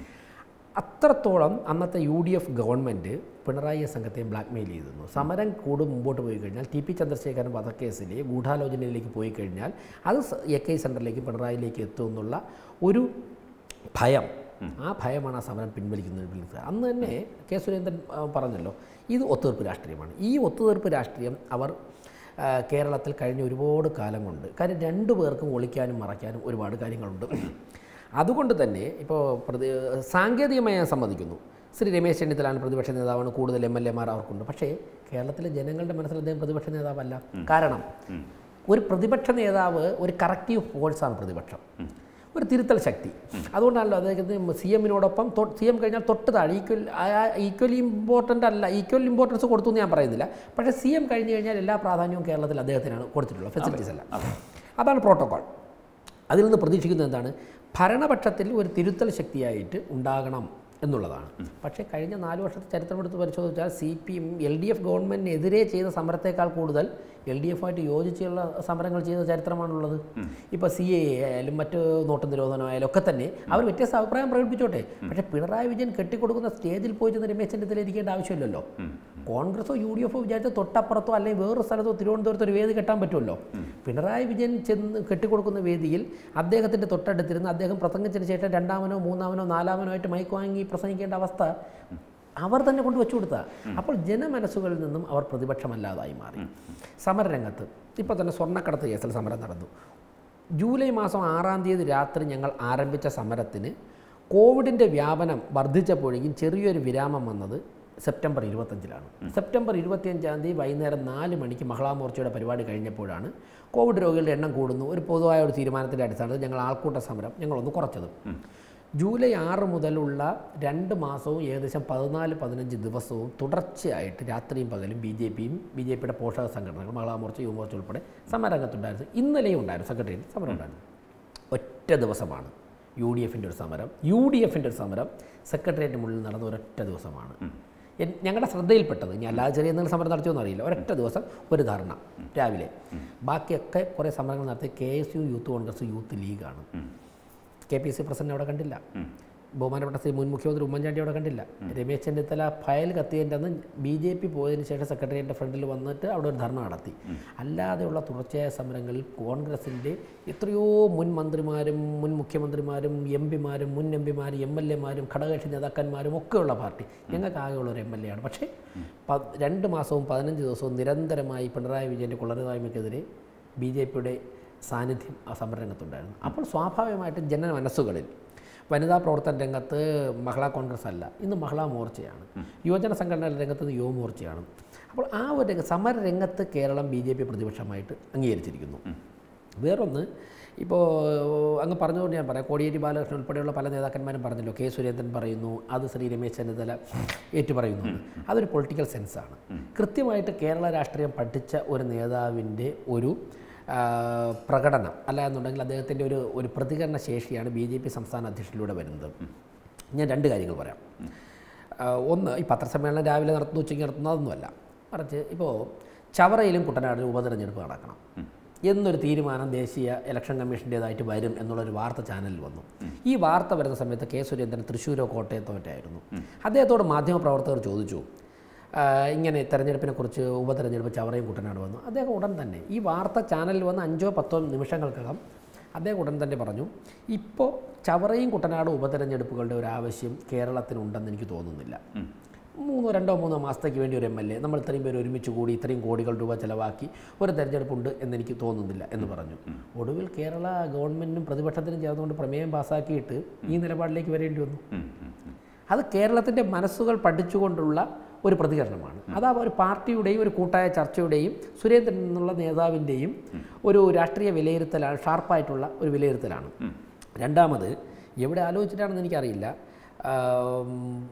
[SPEAKER 2] അത്രത്തോളം അന്നത്തെ U D F government Pinarayi സംഘത്തെയും ബ്ലാക്ക്മെയിൽ ചെയ്തിരുന്നു സമരം കൂടി മുമ്പോട്ട് പോയി കഴിഞ്ഞാൽ ടി പി ചന്ദ്രശേഖരൻ വധക്കേസിലെ ഗൂഢാലോചനയിലേക്ക് പോയി കഴിഞ്ഞാൽ അത് സ- എ കെ സെൻറ്ററിലേക്ക് പിണറായിലേക്ക് എത്തുമെന്നുള്ള ഒരു ഭയം ആ ഭയമാണ് ആ സമരം പിൻവലിക്കുന്നതിന് പിന്നിൽ അന്ന് തന്നെ കെ സുരേന്ദ്രൻ ആ, പറഞ്ഞല്ലോ ഇത് ഒത്തുതീർപ്പ് രാഷ്ട്രീയമാണ് ഈ ഒത്തുതീർപ്പ് രാഷ്ട്രീയം അവർ ആ, കേരളത്തിൽ കഴിഞ്ഞ ഒരുപാട് കാലം കൊണ്ട് കാര്യം രണ്ടു പേർക്കും ഒളിക്കാനും മറയ്ക്കാനും ഒരുപാട് കാര്യങ്ങളുണ്ട് അതുകൊണ്ട് തന്നെ ഇപ്പോൾ പ്രതി സാങ്കേതികമായി ഞാൻ സമ്മതിക്കുന്നു ശ്രീ രമേശ് ചെന്നിത്തലാണ് പ്രതിപക്ഷ നേതാവാണ് കൂടുതൽ എം എൽ എമാർ അവർക്കുണ്ട് പക്ഷേ കേരളത്തിലെ ജനങ്ങളുടെ മനസ്സിൽ അദ്ദേഹം പ്രതിപക്ഷ നേതാവല്ല കാരണം ഒരു പ്രതിപക്ഷ നേതാവ് ഒരു കറക്റ്റീവ് ഫോഴ്സാണ് പ്രതിപക്ഷം ഒരു തിരുത്തൽ ശക്തി അതുകൊണ്ടാണല്ലോ അദ്ദേഹത്തിന് സി എമ്മിനോടൊപ്പം സി എം കഴിഞ്ഞാൽ തൊട്ട് താഴെ ഈക്വൽ ഈക്വലി ഇമ്പോർട്ടൻ്റ് അല്ല ഈക്വൽ ഇമ്പോർട്ടൻസ് കൊടുത്തു എന്ന് ഞാൻ പറയുന്നില്ല പക്ഷേ സി എം കഴിഞ്ഞ് കഴിഞ്ഞാൽ എല്ലാ പ്രാധാന്യവും കേരളത്തിൽ അദ്ദേഹത്തിനാണ് കൊടുത്തിട്ടുള്ളത് ഫെസിലിറ്റീസ് എല്ലാം അതാണ് പ്രോട്ടോകോൾ അതിൽ നിന്ന് പ്രതീക്ഷിക്കുന്നത് എന്താണ് ഭരണപക്ഷത്തിൽ ഒരു തിരുത്തൽ ശക്തിയായിട്ട് ഉണ്ടാകണം എന്നുള്ളതാണ് പക്ഷേ കഴിഞ്ഞ നാല് വർഷത്തെ ചരിത്രമെടുത്ത് പരിശോധിച്ചാൽ C P M L D F ഗവൺമെൻറ്റിനെതിരെ ചെയ്ത സമരത്തേക്കാൾ കൂടുതൽ എൽ ഡി എഫുമായിട്ട് യോജിച്ചുള്ള സമരങ്ങൾ ചെയ്ത ചരിത്രമാണുള്ളത് ഇപ്പോൾ സി എ ആയാലും മറ്റ് നോട്ട് നിരോധനമായാലും ഒക്കെ തന്നെ അവർ വ്യത്യസ്ത അഭിപ്രായം പ്രകടിപ്പിച്ചോട്ടെ പക്ഷേ പിണറായി വിജയൻ കെട്ടിക്കൊടുക്കുന്ന സ്റ്റേജിൽ പോയി ചെന്ന് രമേശ് ചെന്നിത്തല ഇരിക്കേണ്ട ആവശ്യമില്ലല്ലോ കോൺഗ്രസോ യു ഡി എഫോ വിചാരിച്ച തൊട്ടപ്പുറത്തോ അല്ലെങ്കിൽ വേറൊരു സ്ഥലത്തോ തിരുവനന്തപുരത്ത് ഒരു വേദി കെട്ടാൻ പറ്റുമല്ലോ പിണറായി വിജയൻ ചെന്ന് കെട്ടിക്കൊടുക്കുന്ന വേദിയിൽ അദ്ദേഹത്തിൻ്റെ തൊട്ടടുത്തിരുന്ന് അദ്ദേഹം പ്രസംഗിച്ചതിന് ശേഷം രണ്ടാമനോ മൂന്നാമനോ നാലാമനോ ആയിട്ട് മൈക്ക് വാങ്ങി പ്രസംഗിക്കേണ്ട അവസ്ഥ അവർ തന്നെ കൊണ്ട് വെച്ചു കൊടുത്ത അപ്പോൾ ജനമനസ്സുകളിൽ നിന്നും അവർ പ്രതിപക്ഷമല്ലാതായി മാറി സമരരംഗത്ത് ഇപ്പോൾ തന്നെ സ്വർണ്ണക്കടത്ത് കേസിൽ സമരം നടന്നു ജൂലൈ മാസം ആറാം തീയതി രാത്രി ഞങ്ങൾ ആരംഭിച്ച സമരത്തിന് കോവിഡിൻ്റെ വ്യാപനം വർദ്ധിച്ചപ്പോഴേക്കും ചെറിയൊരു വിരാമം വന്നത് സെപ്റ്റംബർ ഇരുപത്തഞ്ചിലാണ് സെപ്റ്റംബർ ഇരുപത്തിയഞ്ചാം തീയതി വൈകുന്നേരം നാല് മണിക്ക് മഹിളാ മോർച്ചയുടെ പരിപാടി കഴിഞ്ഞപ്പോഴാണ് കോവിഡ് രോഗികളുടെ എണ്ണം കൂടുന്നു ഒരു പൊതുവായ ഒരു തീരുമാനത്തിൻ്റെ അടിസ്ഥാനത്തിൽ ഞങ്ങൾ ആൾക്കൂട്ട സമരം ഞങ്ങളൊന്ന് കുറച്ചത് ജൂലൈ ആറ് മുതലുള്ള രണ്ട് മാസവും ഏകദേശം പതിനാല് പതിനഞ്ച് ദിവസവും തുടർച്ചയായിട്ട് രാത്രിയും പകലും ബി ജെ പിയും ബി ജെ പിയുടെ പോഷക സംഘടനകൾ മഹിളാ മോർച്ച യുവമോർച്ച ഉൾപ്പെടെ സമരരംഗത്തുണ്ടായിരുന്നു ഇന്നലെയും ഉണ്ടായിരുന്നു സെക്രട്ടറിയിൽ സമരം ഉണ്ടായിരുന്നു ഒറ്റ ദിവസമാണ് യു ഡി എഫിൻ്റെ ഒരു സമരം യു ഡി എഫിൻ്റെ ഒരു സമരം സെക്രട്ടേറിയറ്റിന് മുന്നിൽ നടന്ന ഒരൊറ്റ ദിവസമാണ് എൻ- ഞങ്ങളുടെ ശ്രദ്ധയിൽപ്പെട്ടത് ഇനി അല്ലാതെ ചെറിയ എന്തെങ്കിലും സമരം നടത്തിയോന്ന് അറിയില്ല ഒരൊറ്റ ദിവസം ഒരു ധർണ രാവിലെ ബാക്കിയൊക്കെ കുറേ സമരങ്ങൾ നടത്തി K S U youth Congress youth ലീഗാണ് കെ പി സി പ്രസിഡന്റ് അവിടെ കണ്ടില്ല ബഹുമാനപ്പെട്ട ശ്രീ മുൻ മുഖ്യമന്ത്രി ഉമ്മൻചാണ്ടി അവിടെ കണ്ടില്ല രമേശ് ചെന്നിത്തല ഫയൽ കത്തിയതിൻ്റെ അന്ന് ബി ജെ പി പോയതിന് ശേഷം സെക്രട്ടേറിയറ്റിൻ്റെ ഫ്രണ്ടിൽ വന്നിട്ട് അവിടെ ഒരു ധർണ നടത്തി അല്ലാതെയുള്ള തുടർച്ചയായ സമരങ്ങളിൽ കോൺഗ്രസിൻ്റെ എത്രയോ മുൻ മന്ത്രിമാരും മുൻ മുഖ്യമന്ത്രിമാരും എം പിമാരും മുൻ എം പിമാരും എം എൽ എമാരും ഘടകകക്ഷി നേതാക്കന്മാരും ഒക്കെയുള്ള പാർട്ടി ഞങ്ങൾക്ക് ആകെയുള്ള ഒരു എം എൽ എ ആണ് പക്ഷേ പ രണ്ട് മാസവും പതിനഞ്ച് ദിവസവും നിരന്തരമായി പിണറായി വിജയൻ്റെ കൊള്ളരുതായ്മയ്ക്കെതിരെ ബി ജെ പിയുടെ സാന്നിധ്യം ആ സമരരംഗത്തുണ്ടായിരുന്നു അപ്പോൾ സ്വാഭാവികമായിട്ടും ജന മനസ്സുകളിൽ വനിതാ പ്രവർത്തന രംഗത്ത് മഹിളാ കോൺഗ്രസ് അല്ല ഇന്ന് മഹിളാ മോർച്ചയാണ് യുവജന സംഘടനകളുടെ രംഗത്ത് ഇന്ന് യുവമോർച്ചയാണ് അപ്പോൾ ആ ഒരു രംഗ സമര രംഗത്ത് കേരളം ബി ജെ പി പ്രതിപക്ഷമായിട്ട് അംഗീകരിച്ചിരിക്കുന്നു വേറൊന്ന് ഇപ്പോൾ അങ്ങ് പറഞ്ഞുകൊണ്ട് ഞാൻ പറയാം കോടിയേരി ബാലകൃഷ്ണൻ ഉൾപ്പെടെയുള്ള പല നേതാക്കന്മാരും പറഞ്ഞല്ലോ കെ സുരേന്ദ്രൻ പറയുന്നു അത് ശ്രീ രമേശ് ചെന്നിത്തല ഏറ്റുപറയുന്നു അതൊരു പൊളിറ്റിക്കൽ സെൻസാണ് കൃത്യമായിട്ട് കേരള രാഷ്ട്രീയം പഠിച്ച ഒരു നേതാവിൻ്റെ ഒരു ആ, പ്രകടനം അല്ല എന്നുണ്ടെങ്കിൽ അദ്ദേഹത്തിൻ്റെ ഒരു ഒരു പ്രതികരണ ശേഷിയാണ് ബി ജെ പി സംസ്ഥാന അധ്യക്ഷനിലൂടെ വരുന്നത് ഞാൻ രണ്ട് കാര്യങ്ങൾ പറയാം ആ, ഒന്ന് ഈ പത്രസമ്മേളനം രാവിലെ നടത്തുന്നു ഉച്ചയ്ക്ക് നടത്തുന്നു അതൊന്നുമല്ല മറിച്ച് ഇപ്പോൾ ചവറയിലും കുട്ടനാടിലും ഉപതെരഞ്ഞെടുപ്പ് നടക്കണം എന്നൊരു തീരുമാനം ദേശീയ ഇലക്ഷൻ കമ്മീഷൻ്റേതായിട്ട് വരും എന്നുള്ളൊരു വാർത്ത ചാനലിൽ വന്നു ഈ വാർത്ത വരുന്ന സമയത്ത് കെ സുരേന്ദ്രൻ തൃശ്ശൂരോ കോട്ടയത്തോ മറ്റായിരുന്നു അദ്ദേഹത്തോട് മാധ്യമപ്രവർത്തകർ ചോദിച്ചു ആ, ഇങ്ങനെ തെരഞ്ഞെടുപ്പിനെക്കുറിച്ച് ഉപതെരഞ്ഞെടുപ്പ് ചവറയും കുട്ടനാട് വന്നു അദ്ദേഹം ഉടൻ തന്നെ ഈ വാർത്ത ചാനലിൽ വന്ന് അഞ്ചോ പത്തോ നിമിഷങ്ങൾക്കകം അദ്ദേഹം ഉടൻ തന്നെ പറഞ്ഞു ഇപ്പോൾ ചവറയും കുട്ടനാടും ഉപതെരഞ്ഞെടുപ്പുകളുടെ ഒരു ആവശ്യം കേരളത്തിനുണ്ടെന്ന് എനിക്ക് തോന്നുന്നില്ല മൂന്നോ രണ്ടോ മൂന്നോ മാസത്തേക്ക് വേണ്ടി ഒരു എം എൽ എ നമ്മൾ ഇത്രയും പേര് ഒരുമിച്ച് കൂടി ഇത്രയും കോടികൾ രൂപ ചിലവാക്കി ഒരു തെരഞ്ഞെടുപ്പുണ്ട് എന്നെനിക്ക് തോന്നുന്നില്ല എന്ന് പറഞ്ഞു ഒടുവിൽ കേരള ഗവൺമെൻറ്റിനും പ്രതിപക്ഷത്തിനും ചേർന്നുകൊണ്ട് പ്രമേയം പാസ്സാക്കിയിട്ട് ഈ നിലപാടിലേക്ക് വരേണ്ടി വന്നു അത് കേരളത്തിൻ്റെ മനസ്സുകൾ പഠിച്ചുകൊണ്ടുള്ള ഒരു പ്രതികരണമാണ് അത് ആ ഒരു പാർട്ടിയുടെയും ഒരു കൂട്ടായ ചർച്ചയുടെയും സുരേന്ദ്രൻ എന്നുള്ള നേതാവിൻ്റെയും ഒരു രാഷ്ട്രീയ വിലയിരുത്തലാണ് ഷാർപ്പായിട്ടുള്ള ഒരു വിലയിരുത്തലാണ് രണ്ടാമത് എവിടെ ആലോചിച്ചിട്ടാണെന്ന് എനിക്കറിയില്ല ആം,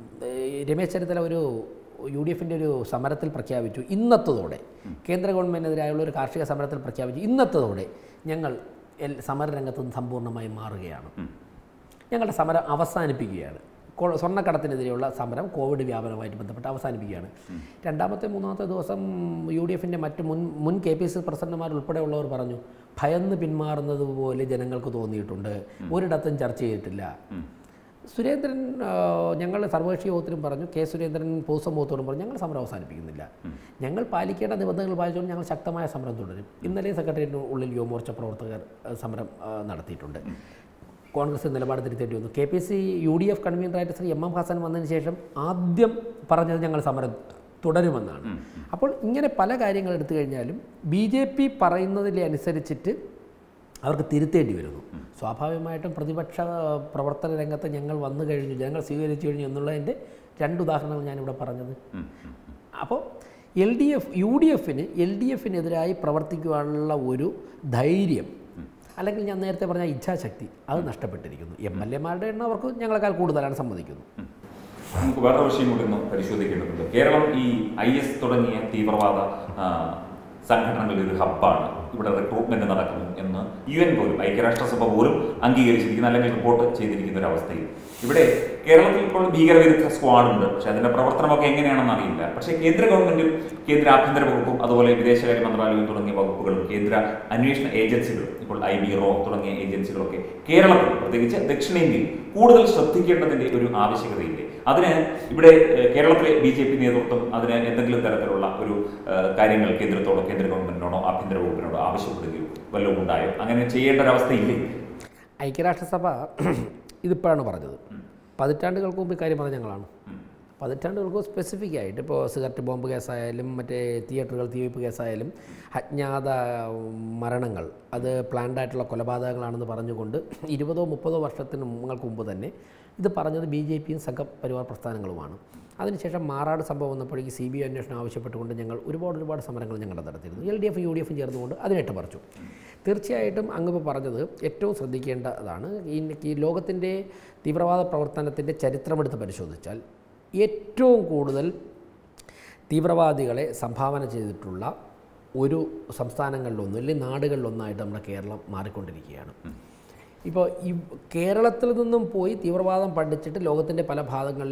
[SPEAKER 2] ഏ, രമേശ് ചെന്നിത്തല ഒരു യു ഡി എഫിൻ്റെ ഒരു സമരത്തിൽ പ്രഖ്യാപിച്ചു ഇന്നത്തതോടെ കേന്ദ്ര ഗവൺമെൻറ്റിനെതിരായുള്ള ഒരു കാർഷിക സമരത്തിൽ പ്രഖ്യാപിച്ചു ഇന്നത്തതോടെ ഞങ്ങൾ എൽ സമരരംഗത്ത് നിന്ന് സമ്പൂർണ്ണമായി മാറുകയാണ് ഞങ്ങളുടെ സമരം അവസാനിപ്പിക്കുകയാണ് കൊ- സ്വർണ്ണക്കടത്തിനെതിരെയുള്ള സമരം കോവിഡ് വ്യാപനവുമായിട്ട് ബന്ധപ്പെട്ട് അവസാനിപ്പിക്കുകയാണ് രണ്ടാമത്തെ മൂന്നാമത്തെ ദിവസം യു ഡി എഫിൻ്റെ മറ്റ് മുൻ മുൻ കെ പി സി പ്രസിഡന്റുമാർ ഉൾപ്പെടെയുള്ളവർ പറഞ്ഞു ഭയന്ന് പിന്മാറുന്നത് പോലെ ജനങ്ങൾക്ക് തോന്നിയിട്ടുണ്ട് ഒരിടത്തും ചർച്ച ചെയ്തിട്ടില്ല സുരേന്ദ്രൻ ആ, ഞങ്ങൾ സർവകക്ഷി യോഗത്തിലും പറഞ്ഞു കെ സുരേന്ദ്രൻ പൊതുസമൂഹത്തോടും പറഞ്ഞു ഞങ്ങൾ സമരം അവസാനിപ്പിക്കുന്നില്ല ഞങ്ങൾ പാലിക്കേണ്ട നിബന്ധനകൾ പാലിച്ചുകൊണ്ട് ഞങ്ങൾ ശക്തമായ സമരം തുടരും ഇന്നലെയും സെക്രട്ടേറിയറ്റിന് ഉള്ളിൽ യുവമോർച്ച പ്രവർത്തകർ ആ, സമരം ആ, നടത്തിയിട്ടുണ്ട് കോൺഗ്രസ് നിലപാട് തിരുത്തേണ്ടി വന്നു K P C U D F കൺവീനറായിട്ട് ശ്രീ എം എം ഹസൻ വന്നതിന് ശേഷം ആദ്യം പറഞ്ഞത് ഞങ്ങൾ സമരം തുടരുമെന്നാണ് അപ്പോൾ ഇങ്ങനെ പല കാര്യങ്ങൾ എടുത്തു കഴിഞ്ഞാലും ബി ജെ പി പറയുന്നതിലെ അനുസരിച്ചിട്ട് അവർക്ക് തിരുത്തേണ്ടി വരുന്നു സ്വാഭാവികമായിട്ടും പ്രതിപക്ഷ പ്രവർത്തന രംഗത്ത് ഞങ്ങൾ വന്നു കഴിഞ്ഞു ജനങ്ങൾ സ്വീകരിച്ചു കഴിഞ്ഞു എന്നുള്ളതിൻ്റെ രണ്ട് ഉദാഹരണങ്ങൾ ഞാനിവിടെ പറഞ്ഞത് അപ്പോൾ L D F U D എഫിന് എൽ ഡി എഫിനെതിരായി പ്രവർത്തിക്കുവാനുള്ള ഒരു ധൈര്യം അല്ലെങ്കിൽ ഞാൻ നേരത്തെ പറഞ്ഞ ഇച്ഛാശക്തി അത് നഷ്ടപ്പെട്ടിരിക്കുന്നു എം എൽ എമാരുടെ എണ്ണം അവർക്ക് ഞങ്ങളെക്കാൾ കൂടുതലാണ് സമ്മതിക്കുന്നു
[SPEAKER 1] നമുക്ക് വേറെ വിഷയം കൂടി ഒന്ന് പരിശോധിക്കേണ്ടതുണ്ട് കേരളം ഈ ഐ എസ് തുടങ്ങിയ തീവ്രവാദ ആ, സംഘടനകളുടെ ഒരു ഹബ്ബാണ് ഇവിടെ റിക്രൂട്ട്മെന്റ് നടക്കുന്നു എന്ന് യു എൻ പോലും ഐക്യരാഷ്ട്രസഭ പോലും അംഗീകരിച്ചിരിക്കുന്ന അല്ലെങ്കിൽ റിപ്പോർട്ട് ചെയ്തിരിക്കുന്ന ഒരു അവസ്ഥയിൽ ഇവിടെ കേരളത്തിൽ ഇപ്പോൾ ഭീകരവിരുദ്ധ സ്ക്വാഡ് ഉണ്ട് പക്ഷെ അതിന്റെ പ്രവർത്തനമൊക്കെ എങ്ങനെയാണെന്ന് അറിയില്ല പക്ഷേ കേന്ദ്ര ഗവൺമെന്റും കേന്ദ്ര ആഭ്യന്തര വകുപ്പും അതുപോലെ വിദേശകാര്യ മന്ത്രാലയവും തുടങ്ങിയ വകുപ്പുകളും കേന്ദ്ര അന്വേഷണ ഏജൻസികളും ഇപ്പോൾ ഐ ബി റോ തുടങ്ങിയ ഏജൻസികളൊക്കെ കേരളത്തിൽ പ്രത്യേകിച്ച് ദക്ഷിണേന്ത്യയിൽ കൂടുതൽ ശ്രദ്ധിക്കേണ്ടതിന്റെ ഒരു ആവശ്യകതയില്ലേ അതിന് ഇവിടെ ഏഹ്, കേരളത്തിലെ ബി ജെ പി നേതൃത്വം അതിന് എന്തെങ്കിലും തരത്തിലുള്ള ഒരു ഏഹ്, കാര്യങ്ങൾ കേന്ദ്രത്തോടോ കേന്ദ്ര ഗവൺമെന്റിനോടോ ആഭ്യന്തര വകുപ്പിനോടോ ആവശ്യപ്പെടുകയോ വല്ലതും ഉണ്ടായോ അങ്ങനെ ചെയ്യേണ്ട ഒരവസ്ഥയില്ലേ
[SPEAKER 2] ഐക്യരാഷ്ട്രസഭ ഇതിപ്പോഴാണ് പറഞ്ഞത് പതിറ്റാണ്ടുകൾക്ക് മുമ്പ് ഇക്കാര്യം പറഞ്ഞ ഞങ്ങളാണ് പതിറ്റാണ്ടുകൾക്ക് സ്പെസിഫിക് ആയിട്ട് ഇപ്പോൾ സിഗരറ്റ് ബോംബ് കേസായാലും മറ്റേ തിയേറ്ററുകൾ തീവയ്പ്പ് കേസായാലും അജ്ഞാത മരണങ്ങൾ അത് പ്ലാൻഡ് ആയിട്ടുള്ള കൊലപാതകങ്ങളാണെന്ന് പറഞ്ഞുകൊണ്ട് ഇരുപതോ മുപ്പതോ വർഷത്തിന് നിങ്ങൾക്ക് മുമ്പ് തന്നെ ഇത് പറഞ്ഞത് ബി ജെ പിയും സംഘപരിവാർ പ്രസ്ഥാനങ്ങളുമാണ് അതിനുശേഷം മാറാട് സംഭവം വന്നപ്പോഴേക്ക് സി ബി ഐ അന്വേഷണം ആവശ്യപ്പെട്ടുകൊണ്ട് ഞങ്ങൾ ഒരുപാട് ഒരുപാട് സമരങ്ങൾ ഞങ്ങൾ നടത്തിയിരുന്നു L D F U D എഫും ചേർന്നുകൊണ്ട് അതിനെട്ട് പറിച്ചു തീർച്ചയായിട്ടും അങ്ങിപ്പോൾ പറഞ്ഞത് ഏറ്റവും ശ്രദ്ധിക്കേണ്ടതാണ് ഈ ഈ ലോകത്തിൻ്റെ തീവ്രവാദ പ്രവർത്തനത്തിൻ്റെ ചരിത്രമെടുത്ത് പരിശോധിച്ചാൽ ഏറ്റവും കൂടുതൽ തീവ്രവാദികളെ സംഭാവന ചെയ്തിട്ടുള്ള ഒരു സംസ്ഥാനങ്ങളിലൊന്നും അല്ലെങ്കിൽ നാടുകളിലൊന്നായിട്ട് നമ്മുടെ കേരളം മാറിക്കൊണ്ടിരിക്കുകയാണ് ഇപ്പോൾ ഈ കേരളത്തിൽ നിന്നും പോയി തീവ്രവാദം പഠിച്ചിട്ട് ലോകത്തിൻ്റെ പല ഭാഗങ്ങളിലും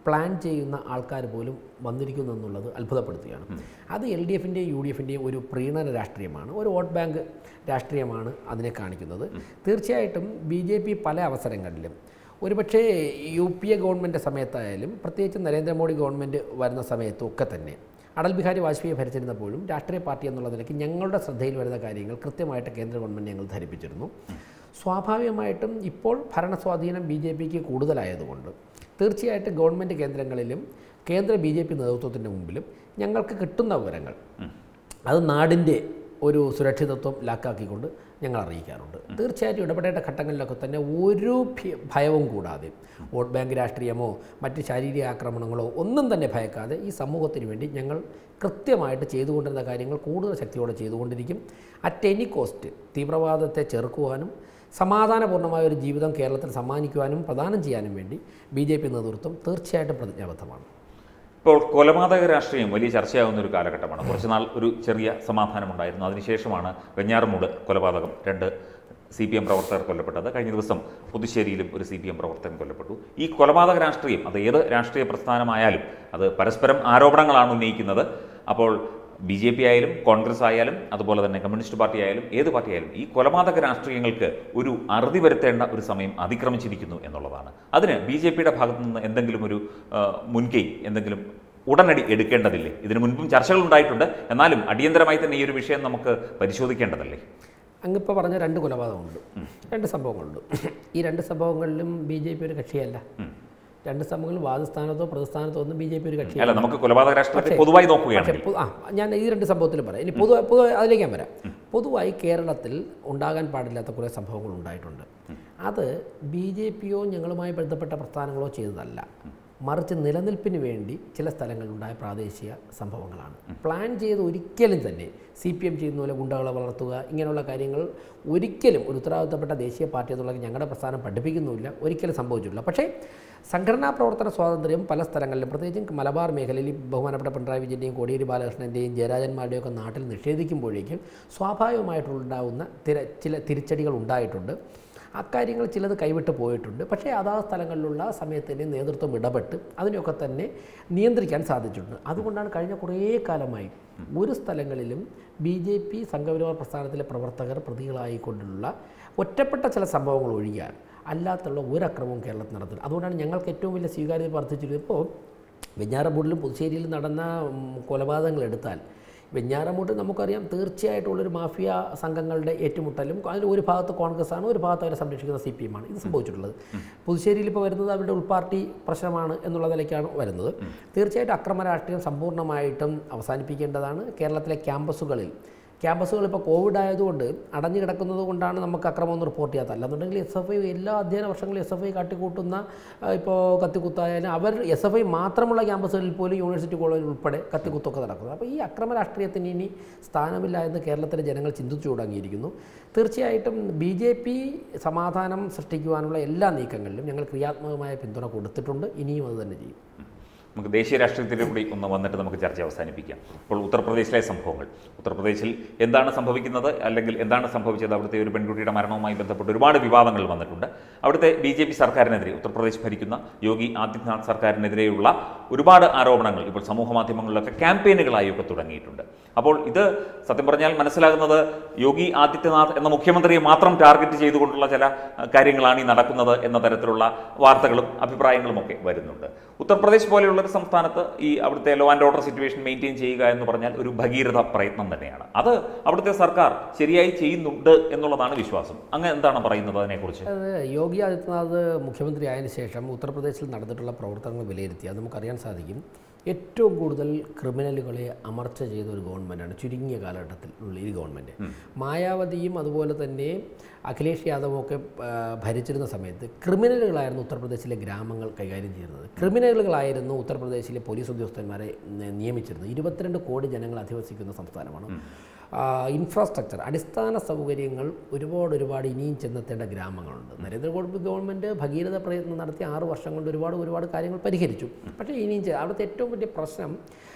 [SPEAKER 2] പ്ലാൻ ചെയ്യുന്ന ആൾക്കാർ പോലും വന്നിരിക്കുന്നു എന്നുള്ളത് അത്ഭുതപ്പെടുത്തുകയാണ് അത് എൽ ഡി എഫിൻ്റെയും യു ഡി എഫിൻ്റെയും ഒരു പ്രീണന രാഷ്ട്രീയമാണ് ഒരു വോട്ട് ബാങ്ക് രാഷ്ട്രീയമാണ് അതിനെ കാണിക്കുന്നത് തീർച്ചയായിട്ടും ബി ജെ പി പല അവസരങ്ങളിലും ഒരുപക്ഷേ യു പി എ ഗവൺമെൻറ് സമയത്തായാലും പ്രത്യേകിച്ച് നരേന്ദ്രമോദി ഗവൺമെൻറ് വരുന്ന സമയത്തും ഒക്കെ തന്നെ അടൽ ബിഹാരി വാജ്പേയി ഭരിച്ചിരുന്നപ്പോഴും രാഷ്ട്രീയ പാർട്ടി എന്നുള്ള നിലയ്ക്ക് ഞങ്ങളുടെ ശ്രദ്ധയിൽ വരുന്ന കാര്യങ്ങൾ കൃത്യമായിട്ട് കേന്ദ്ര ഗവൺമെൻറ് ഞങ്ങൾ ധരിപ്പിച്ചിരുന്നു സ്വാഭാവികമായിട്ടും ഇപ്പോൾ ഭരണസ്വാധീനം ബി ജെ പിക്ക് കൂടുതലായതുകൊണ്ട് തീർച്ചയായിട്ടും ഗവൺമെൻറ് കേന്ദ്രങ്ങളിലും കേന്ദ്ര ബി ജെ പി നേതൃത്വത്തിൻ്റെ മുമ്പിലും ഞങ്ങൾക്ക് കിട്ടുന്ന വിവരങ്ങൾ അത് നാടിൻ്റെ ഒരു സുരക്ഷിതത്വം ലാക്കാക്കിക്കൊണ്ട് ഞങ്ങൾ അറിയിക്കാറുണ്ട് തീർച്ചയായിട്ടും ഇടപെടേണ്ട ഘട്ടങ്ങളിലൊക്കെ തന്നെ ഒരു ഭി- ഭയവും കൂടാതെ വോട്ട് ബാങ്ക് രാഷ്ട്രീയമോ മറ്റ് ശാരീരിക ആക്രമണങ്ങളോ ഒന്നും തന്നെ ഭയക്കാതെ ഈ സമൂഹത്തിന് വേണ്ടി ഞങ്ങൾ കൃത്യമായിട്ട് ചെയ്തുകൊണ്ടിരുന്ന കാര്യങ്ങൾ കൂടുതൽ ശക്തിയോടെ ചെയ്തുകൊണ്ടിരിക്കും അറ്റ് എനി കോസ്റ്റ് തീവ്രവാദത്തെ ചെറുക്കുവാനും സമാധാനപൂർണ്ണമായ ഒരു ജീവിതം കേരളത്തിൽ സമ്മാനിക്കുവാനും പ്രദാനം ചെയ്യാനും വേണ്ടി ബി ജെ പി നേതൃത്വം തീർച്ചയായിട്ടും പ്രതിജ്ഞാബദ്ധമാണ്
[SPEAKER 1] ഇപ്പോൾ കൊലപാതക രാഷ്ട്രീയം വലിയ ചർച്ചയാവുന്ന ഒരു കാലഘട്ടമാണ് കുറച്ചുനാൾ ഒരു ചെറിയ സമാധാനമുണ്ടായിരുന്നു അതിനുശേഷമാണ് വെഞ്ഞാറമൂട് കൊലപാതകം രണ്ട് സി പി എം പ്രവർത്തകർ കൊല്ലപ്പെട്ടത് കഴിഞ്ഞ ദിവസം പുതുശ്ശേരിയിലും ഒരു സി പി എം പ്രവർത്തകൻ കൊല്ലപ്പെട്ടു ഈ കൊലപാതക രാഷ്ട്രീയം അത് ഏത് രാഷ്ട്രീയ പ്രസ്ഥാനമായാലും അത് പരസ്പരം ആരോപണങ്ങളാണ് ഉന്നയിക്കുന്നത് അപ്പോൾ ബി ജെ പി ആയാലും കോൺഗ്രസ് ആയാലും അതുപോലെ തന്നെ കമ്മ്യൂണിസ്റ്റ് പാർട്ടി ആയാലും ഏത് പാർട്ടി ആയാലും ഈ കൊലപാതക രാഷ്ട്രീയങ്ങൾക്ക് ഒരു അറുതി വരുത്തേണ്ട ഒരു സമയം അതിക്രമിച്ചിരിക്കുന്നു എന്നുള്ളതാണ് അതിന് ബി ജെ പിയുടെ ഭാഗത്തു നിന്ന് എന്തെങ്കിലും ഒരു ആ, മുൻകൈ എന്തെങ്കിലും ഉടനടി എടുക്കേണ്ടതില്ലേ ഇതിനു മുൻപും ചർച്ചകൾ ഉണ്ടായിട്ടുണ്ട് എന്നാലും അടിയന്തരമായി തന്നെ ഈ ഒരു വിഷയം നമുക്ക് പരിശോധിക്കേണ്ടതല്ലേ
[SPEAKER 2] അങ്ങിപ്പോൾ പറഞ്ഞ രണ്ട് കൊലപാതകമുണ്ട് രണ്ട് സംഭവങ്ങളുണ്ട് ഈ രണ്ട് സംഭവങ്ങളിലും ബി ജെ പി ഒരു കക്ഷിയല്ല രണ്ട് സംഭവങ്ങളിൽ വാദസ്ഥാനത്തോ പ്രതിസ്ഥാനത്തോ ഒന്നും ബി ജെ പി ഒരു കക്ഷിയല്ല
[SPEAKER 1] അല്ല നമുക്ക് കൊലപാതക രാഷ്ട്രീയത്തെ പൊതുവായി
[SPEAKER 2] പക്ഷേ
[SPEAKER 1] നോക്കുകയാണെങ്കിൽ
[SPEAKER 2] പൊ- ആ ഞാൻ ഈ രണ്ട് സംഭവത്തിലും പറയാം ഇനി പൊതു പൊതു അതിലേക്ക് ഞാൻ വരാം പൊതുവായി കേരളത്തിൽ ഉണ്ടാകാൻ പാടില്ലാത്ത കുറേ സംഭവങ്ങൾ ഉണ്ടായിട്ടുണ്ട് അത് ബി ജെ പിയോ ഞങ്ങളുമായി ബന്ധപ്പെട്ട പ്രസ്ഥാനങ്ങളോ ചെയ്തതല്ല മറിച്ച് നിലനിൽപ്പിന് വേണ്ടി ചില സ്ഥലങ്ങളിലുണ്ടായ പ്രാദേശിക സംഭവങ്ങളാണ് പ്ലാൻ ചെയ്ത് ഒരിക്കലും തന്നെ സി പി എം ചെയ്യുന്ന പോലെ ഗുണ്ടകളെ വളർത്തുക ഇങ്ങനെയുള്ള കാര്യങ്ങൾ ഒരിക്കലും ഒരു ഉത്തരവാദിത്തപ്പെട്ട ദേശീയ പാർട്ടി എന്നുള്ളത് ഞങ്ങളുടെ പ്രസ്ഥാനം പഠിപ്പിക്കുന്നുമില്ല ഒരിക്കലും സംഭവിച്ചിട്ടില്ല പക്ഷേ സംഘടനാ പ്രവർത്തന സ്വാതന്ത്ര്യം പല സ്ഥലങ്ങളിലും പ്രത്യേകിച്ചും മലബാർ മേഖലയിൽ ഈ ബഹുമാനപ്പെട്ട പിണറായി വിജയൻ്റെയും കോടിയേരി ബാലകൃഷ്ണൻ്റെയും ജയരാജന്മാരുടെയും ഒക്കെ നാട്ടിൽ നിഷേധിക്കുമ്പോഴേക്കും സ്വാഭാവികമായിട്ടുണ്ടാവുന്ന തിര ചില തിരിച്ചടികൾ ഉണ്ടായിട്ടുണ്ട് അക്കാര്യങ്ങൾ ചിലത് കൈവിട്ട് പോയിട്ടുണ്ട് പക്ഷേ അതാ സ്ഥലങ്ങളിലുള്ള സമയത്തിൻ്റെ നേതൃത്വം ഇടപെട്ട് അതിനെയൊക്കെ തന്നെ നിയന്ത്രിക്കാൻ സാധിച്ചിട്ടുണ്ട് അതുകൊണ്ടാണ് കഴിഞ്ഞ കുറേ കാലമായി ഒരു സ്ഥലങ്ങളിലും ബി ജെ പി സംഘപരിവാർ പ്രസ്ഥാനത്തിലെ പ്രവർത്തകർ പ്രതികളായിക്കൊണ്ടുള്ള ഒറ്റപ്പെട്ട ചില സംഭവങ്ങൾ ഒഴിയാൻ അല്ലാത്തുള്ള ഒരു അക്രമവും കേരളത്തിൽ നടത്തുന്നത് അതുകൊണ്ടാണ് ഞങ്ങൾക്ക് ഏറ്റവും വലിയ സ്വീകാര്യത വർദ്ധിച്ചിരുന്നത് ഇപ്പോൾ വെഞ്ഞാറമൂടിലും പുതുശ്ശേരിയിലും നടന്ന ഉം, കൊലപാതകങ്ങൾ എടുത്താൽ വെഞ്ഞാറമൂട്ട് നമുക്കറിയാം തീർച്ചയായിട്ടും ഉള്ളൊരു മാഫിയ സംഘങ്ങളുടെ ഏറ്റുമുട്ടലും അതിൽ ഒരു ഭാഗത്ത് കോൺഗ്രസ് ആണ് ഒരു ഭാഗത്ത് അവരെ സംരക്ഷിക്കുന്ന സി പി എം ആണ് ഇത് സംഭവിച്ചിട്ടുള്ളത് പുതുശ്ശേരിയിൽ ഇപ്പോൾ വരുന്നത് അവരുടെ ഉൾപാർട്ടി പ്രശ്നമാണ് എന്നുള്ള നിലയ്ക്കാണ് വരുന്നത് തീർച്ചയായിട്ടും അക്രമ രാഷ്ട്രീയം സമ്പൂർണ്ണമായിട്ടും അവസാനിപ്പിക്കേണ്ടതാണ് കേരളത്തിലെ ക്യാമ്പസുകളിൽ ക്യാമ്പസുകൾ ഇപ്പോൾ കോവിഡ് ആയതുകൊണ്ട് അടഞ്ഞു കിടക്കുന്നത് കൊണ്ടാണ് നമുക്ക് അക്രമമൊന്നും റിപ്പോർട്ട് ചെയ്യാത്ത അല്ലാന്നുണ്ടെങ്കിൽ എസ് എഫ് ഐ എല്ലാ അധ്യയന വർഷങ്ങളിലും എസ് എഫ് ഐ കാട്ടിക്കൂട്ടുന്ന ആ, ഇപ്പോൾ കത്തിക്കുത്തായാലും അവർ എസ് എഫ് ഐ മാത്രമുള്ള ക്യാമ്പസുകളിൽ പോലും യൂണിവേഴ്സിറ്റി കോളേജ് ഉൾപ്പെടെ കത്തിക്കുത്തൊക്കെ നടക്കുന്നത് അപ്പോൾ ഈ അക്രമ രാഷ്ട്രീയത്തിന് ഇനി സ്ഥാനമില്ല എന്ന് കേരളത്തിലെ ജനങ്ങൾ ചിന്തിച്ചു തുടങ്ങിയിരിക്കുന്നു തീർച്ചയായിട്ടും ബി ജെ പി സമാധാനം സൃഷ്ടിക്കുവാനുള്ള എല്ലാ നീക്കങ്ങളിലും ഞങ്ങൾ ക്രിയാത്മകമായ പിന്തുണ കൊടുത്തിട്ടുണ്ട് ഇനിയും അത് തന്നെ ചെയ്യും
[SPEAKER 1] നമുക്ക് ദേശീയ രാഷ്ട്രീയത്തിലൂടെ കൂടി ഒന്ന് വന്നിട്ട് നമുക്ക് ചർച്ച അവസാനിപ്പിക്കാം ഇപ്പോൾ ഉത്തർപ്രദേശിലെ സംഭവങ്ങൾ ഉത്തർപ്രദേശിൽ എന്താണ് സംഭവിക്കുന്നത് അല്ലെങ്കിൽ എന്താണ് സംഭവിച്ചത് അവിടുത്തെ ഒരു പെൺകുട്ടിയുടെ മരണവുമായി ബന്ധപ്പെട്ട് ഒരുപാട് വിവാദങ്ങൾ വന്നിട്ടുണ്ട് അവിടുത്തെ ബി ജെ പി സർക്കാരിനെതിരെ ഉത്തർപ്രദേശ് ഭരിക്കുന്ന യോഗി ആദിത്യനാഥ് സർക്കാരിനെതിരെയുള്ള ഒരുപാട് ആരോപണങ്ങൾ ഇപ്പോൾ സമൂഹ മാധ്യമങ്ങളിലൊക്കെ ക്യാമ്പയിനുകളായി ഒക്കെ തുടങ്ങിയിട്ടുണ്ട് അപ്പോൾ ഇത് സത്യം പറഞ്ഞാൽ മനസ്സിലാകുന്നത് യോഗി ആദിത്യനാഥ് എന്ന മുഖ്യമന്ത്രിയെ മാത്രം ടാർഗറ്റ് ചെയ്തുകൊണ്ടുള്ള ചില അഹ്, കാര്യങ്ങളാണ് ഈ നടക്കുന്നത് എന്ന തരത്തിലുള്ള വാർത്തകളും അഭിപ്രായങ്ങളും ഒക്കെ വരുന്നുണ്ട് ഉത്തർപ്രദേശ് പോലെയുള്ള ഒരു സംസ്ഥാനത്ത് ഈ അവിടുത്തെ law and order situation maintain ചെയ്യുക എന്ന് പറഞ്ഞാൽ ഒരു ഭഗീരഥ പ്രയത്നം തന്നെയാണ് അത് അവിടുത്തെ സർക്കാർ ശരിയായി ചെയ്യുന്നുണ്ട് എന്നുള്ളതാണ് വിശ്വാസം അങ്ങ് എന്താണ് പറയുന്നത് അതിനെക്കുറിച്ച്
[SPEAKER 2] അത് യോഗി ആദിത്യനാഥ് മുഖ്യമന്ത്രി ആയതിനു ശേഷം ഉത്തർപ്രദേശിൽ നടന്നിട്ടുള്ള പ്രവർത്തനങ്ങൾ വിലയിരുത്തി അത് നമുക്കറിയാൻ സാധിക്കും ഏറ്റവും കൂടുതൽ ക്രിമിനലുകളെ അമർച്ച ചെയ്ത ഒരു ഗവൺമെൻറ്റാണ് ചുരുങ്ങിയ കാലഘട്ടത്തിൽ ഉള്ള ഈ ഗവൺമെൻറ് മായാവതിയും അതുപോലെ തന്നെ അഖിലേഷ് യാദവും ഒക്കെ ആ, ഭരിച്ചിരുന്ന സമയത്ത് ക്രിമിനലുകളായിരുന്നു ഉത്തർപ്രദേശിലെ ഗ്രാമങ്ങൾ കൈകാര്യം ചെയ്യുന്നത് ക്രിമിനലുകളായിരുന്നു ഉത്തർപ്രദേശിലെ പോലീസ് ഉദ്യോഗസ്ഥന്മാരെ നി- നിയമിച്ചിരുന്നത് ഇരുപത്തിരണ്ട് കോടി ജനങ്ങൾ അധിവസിക്കുന്ന സംസ്ഥാനമാണ് ഇൻഫ്രാസ്ട്രക്ചർ അടിസ്ഥാന സൗകര്യങ്ങൾ ഒരുപാട് ഒരുപാട് ഇനിയും ചെന്നെത്തേണ്ട ഗ്രാമങ്ങളുണ്ട് നരേന്ദ്രമോദി ഗവൺമെൻറ് ഭഗീരഥ പ്രയത്നം നടത്തി ആറ് വർഷം കൊണ്ട് ഒരുപാട് ഒരുപാട് കാര്യങ്ങൾ പരിഹരിച്ചു പക്ഷേ ഇനിയും ചെ- അവിടുത്തെ ഏറ്റവും വലിയ പ്രശ്നം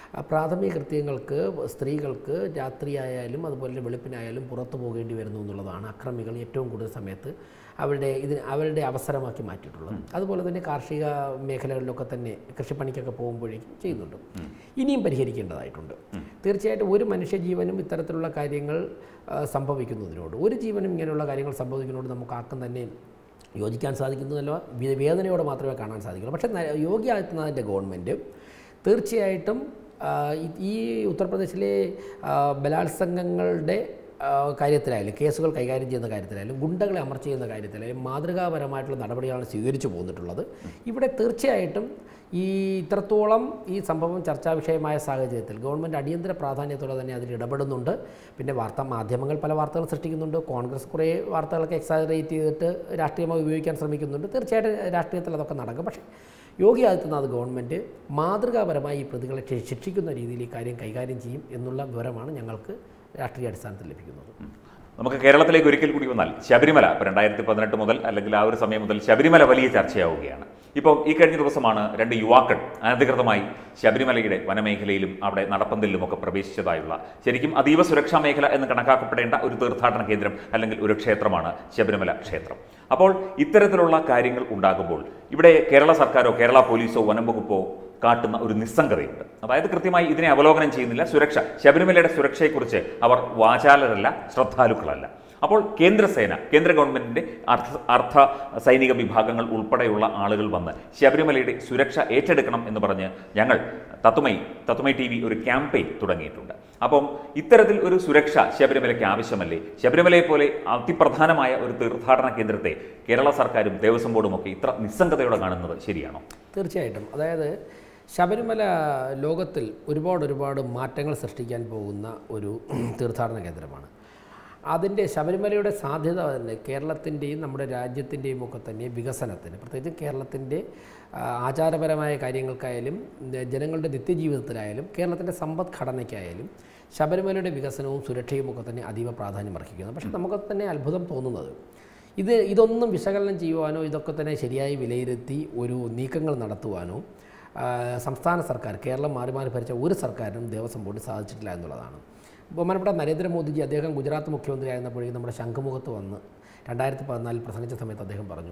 [SPEAKER 2] ആ പ്രാഥമിക കൃത്യങ്ങൾക്ക് സ്ത്രീകൾക്ക് രാത്രിയായാലും അതുപോലെ വെളുപ്പിനായാലും പുറത്തു പോകേണ്ടി വരുന്നു എന്നുള്ളതാണ് അക്രമികൾ ഏറ്റവും കൂടുതൽ സമയത്ത് അവരുടെ ഇതിന് അവരുടെ അവസരമാക്കി മാറ്റിയിട്ടുള്ളത് അതുപോലെ തന്നെ കാർഷിക മേഖലകളിലൊക്കെ തന്നെ കൃഷിപ്പണിക്കൊക്കെ പോകുമ്പോഴേക്കും ചെയ്യുന്നുണ്ട് ഇനിയും പരിഹരിക്കേണ്ടതായിട്ടുണ്ട് തീർച്ചയായിട്ടും ഒരു മനുഷ്യജീവനും ഇത്തരത്തിലുള്ള കാര്യങ്ങൾ ആ, സംഭവിക്കുന്നതിനോട് ഒരു ജീവനും ഇങ്ങനെയുള്ള കാര്യങ്ങൾ സംഭവിക്കുന്നതിനോട് നമുക്ക് ആർക്കും തന്നെ യോജിക്കാൻ സാധിക്കുന്നതല്ല വേ- വേദനയോടെ മാത്രമേ കാണാൻ സാധിക്കുള്ളൂ പക്ഷേ ന- യോഗി ആദിത്യനാഥിൻ്റെ ഗവൺമെൻറ് തീർച്ചയായിട്ടും ആ, ഈ- ഈ ഉത്തർപ്രദേശിലെ ആ, ബലാത്സംഗങ്ങളുടെ ആ, കാര്യത്തിലായാലും കേസുകൾ കൈകാര്യം ചെയ്യുന്ന കാര്യത്തിലായാലും ഗുണ്ടകളെ അമർച്ച ചെയ്യുന്ന കാര്യത്തിലായാലും മാതൃകാപരമായിട്ടുള്ള നടപടികളാണ് സ്വീകരിച്ചു പോന്നിട്ടുള്ളത് ഇവിടെ തീർച്ചയായിട്ടും ഈ ഇത്രത്തോളം ഈ സംഭവം ചർച്ചാ വിഷയമായ സാഹചര്യത്തിൽ ഗവൺമെൻറ് അടിയന്തര പ്രാധാന്യത്തോടെ തന്നെ അതിൽ ഇടപെടുന്നുണ്ട് പിന്നെ വാർത്താ മാധ്യമങ്ങൾ പല വാർത്തകൾ സൃഷ്ടിക്കുന്നുണ്ട് കോൺഗ്രസ് കുറേ വാർത്തകളൊക്കെ എക്സാജറേറ്റ് ചെയ്തിട്ട് രാഷ്ട്രീയമായി ഉപയോഗിക്കാൻ ശ്രമിക്കുന്നുണ്ട് തീർച്ചയായിട്ടും രാഷ്ട്രീയത്തിൽ അതൊക്കെ നടക്കും പക്ഷേ യോഗി ആദിത്യനാഥ് ഗവൺമെൻറ് മാതൃകാപരമായി ഈ പ്രതികളെ ശി- ശിക്ഷിക്കുന്ന രീതിയിൽ ഈ കാര്യം കൈകാര്യം ചെയ്യും എന്നുള്ള വിവരമാണ് ഞങ്ങൾക്ക് രാഷ്ട്രീയ അടിസ്ഥാനത്തിൽ ലഭിക്കുന്നത്
[SPEAKER 1] നമുക്ക് കേരളത്തിലേക്ക് ഒരിക്കൽ കൂടി വന്നാൽ ശബരിമല ഇപ്പോൾ രണ്ടായിരത്തി പതിനെട്ട് മുതൽ അല്ലെങ്കിൽ ആ ഒരു സമയം മുതൽ ശബരിമല വലിയ ചർച്ചയാവുകയാണ് ഇപ്പോൾ ഈ കഴിഞ്ഞ ദിവസമാണ് രണ്ട് യുവാക്കൾ അനധികൃതമായി ശബരിമലയുടെ വനമേഖലയിലും അവിടെ നടപ്പന്തലിലുമൊക്കെ പ്രവേശിച്ചതായുള്ള ശരിക്കും അതീവ സുരക്ഷാ മേഖല എന്ന് കണക്കാക്കപ്പെടേണ്ട ഒരു തീർത്ഥാടന കേന്ദ്രം അല്ലെങ്കിൽ ഒരു ക്ഷേത്രമാണ് ശബരിമല ക്ഷേത്രം അപ്പോൾ ഇത്തരത്തിലുള്ള കാര്യങ്ങൾ ഉണ്ടാകുമ്പോൾ ഇവിടെ കേരള സർക്കാരോ കേരള പോലീസോ വനം വകുപ്പോ കാട്ടുന്ന ഒരു നിസ്സംഗതയുണ്ട് അതായത് കൃത്യമായി ഇതിനെ അവലോകനം ചെയ്യുന്നില്ല സുരക്ഷ ശബരിമലയുടെ സുരക്ഷയെക്കുറിച്ച് അവർ വാചാലരല്ല ശ്രദ്ധാലുക്കളല്ല അപ്പോൾ കേന്ദ്രസേന കേന്ദ്ര ഗവൺമെന്റിന്റെ അർദ്ധ അർദ്ധ സൈനിക വിഭാഗങ്ങൾ ഉൾപ്പെടെയുള്ള ആളുകൾ വന്ന് ശബരിമലയുടെ സുരക്ഷ ഏറ്റെടുക്കണം എന്ന് പറഞ്ഞ് ഞങ്ങൾ തത്തുമൈ തത്തുമൈ ടി വി ഒരു ക്യാമ്പയിൻ തുടങ്ങിയിട്ടുണ്ട് അപ്പം ഇത്തരത്തിൽ ഒരു സുരക്ഷ ശബരിമലയ്ക്ക് ആവശ്യമല്ലേ ശബരിമലയെ പോലെ അതിപ്രധാനമായ ഒരു തീർത്ഥാടന കേന്ദ്രത്തെ കേരള സർക്കാരും ദേവസ്വം ബോർഡും ഒക്കെ ഇത്ര നിസ്സംഗതയോടെ കാണുന്നത് ശരിയാണോ
[SPEAKER 2] തീർച്ചയായിട്ടും അതായത് ശബരിമല ലോകത്തിൽ ഒരുപാട് ഒരുപാട് മാറ്റങ്ങൾ സൃഷ്ടിക്കാൻ പോകുന്ന ഒരു തീർത്ഥാടന കേന്ദ്രമാണ് അതിൻ്റെ ശബരിമലയുടെ സാധ്യത തന്നെ കേരളത്തിൻ്റെയും നമ്മുടെ രാജ്യത്തിൻ്റെയും ഒക്കെ തന്നെ വികസനത്തിന് പ്രത്യേകിച്ച് കേരളത്തിൻ്റെ ആ, ആചാരപരമായ കാര്യങ്ങൾക്കായാലും ന- ജനങ്ങളുടെ നിത്യജീവിതത്തിലായാലും കേരളത്തിൻ്റെ സമ്പദ്ഘടനയ്ക്കായാലും ശബരിമലയുടെ വികസനവും സുരക്ഷയും ഒക്കെ തന്നെ അതീവ പ്രാധാന്യം അർഹിക്കുന്നു പക്ഷേ നമുക്ക് തന്നെ അത്ഭുതം തോന്നുന്നത് ഇത് ഇതൊന്നും വിശകലനം ചെയ്യുവാനോ ഇതൊക്കെ തന്നെ ശരിയായി വിലയിരുത്തി ഒരു നീക്കങ്ങൾ നടത്തുവാനോ ആ, സംസ്ഥാന സർക്കാർ കേരളം മാറി മാറി ഭരിച്ച ഒരു സർക്കാരിനും ദേവസ്വം ബോർഡ് സാധിച്ചിട്ടില്ല എന്നുള്ളതാണ് ബഹുമാനപ്പെട്ട നരേന്ദ്രമോദിജി അദ്ദേഹം ഗുജറാത്ത് മുഖ്യമന്ത്രി ആയിരുന്നപ്പോഴേക്കും നമ്മുടെ ശംഖുമുഖത്ത് വന്ന് രണ്ടായിരത്തി പതിനാലിൽ പ്രസംഗിച്ച സമയത്ത് അദ്ദേഹം പറഞ്ഞു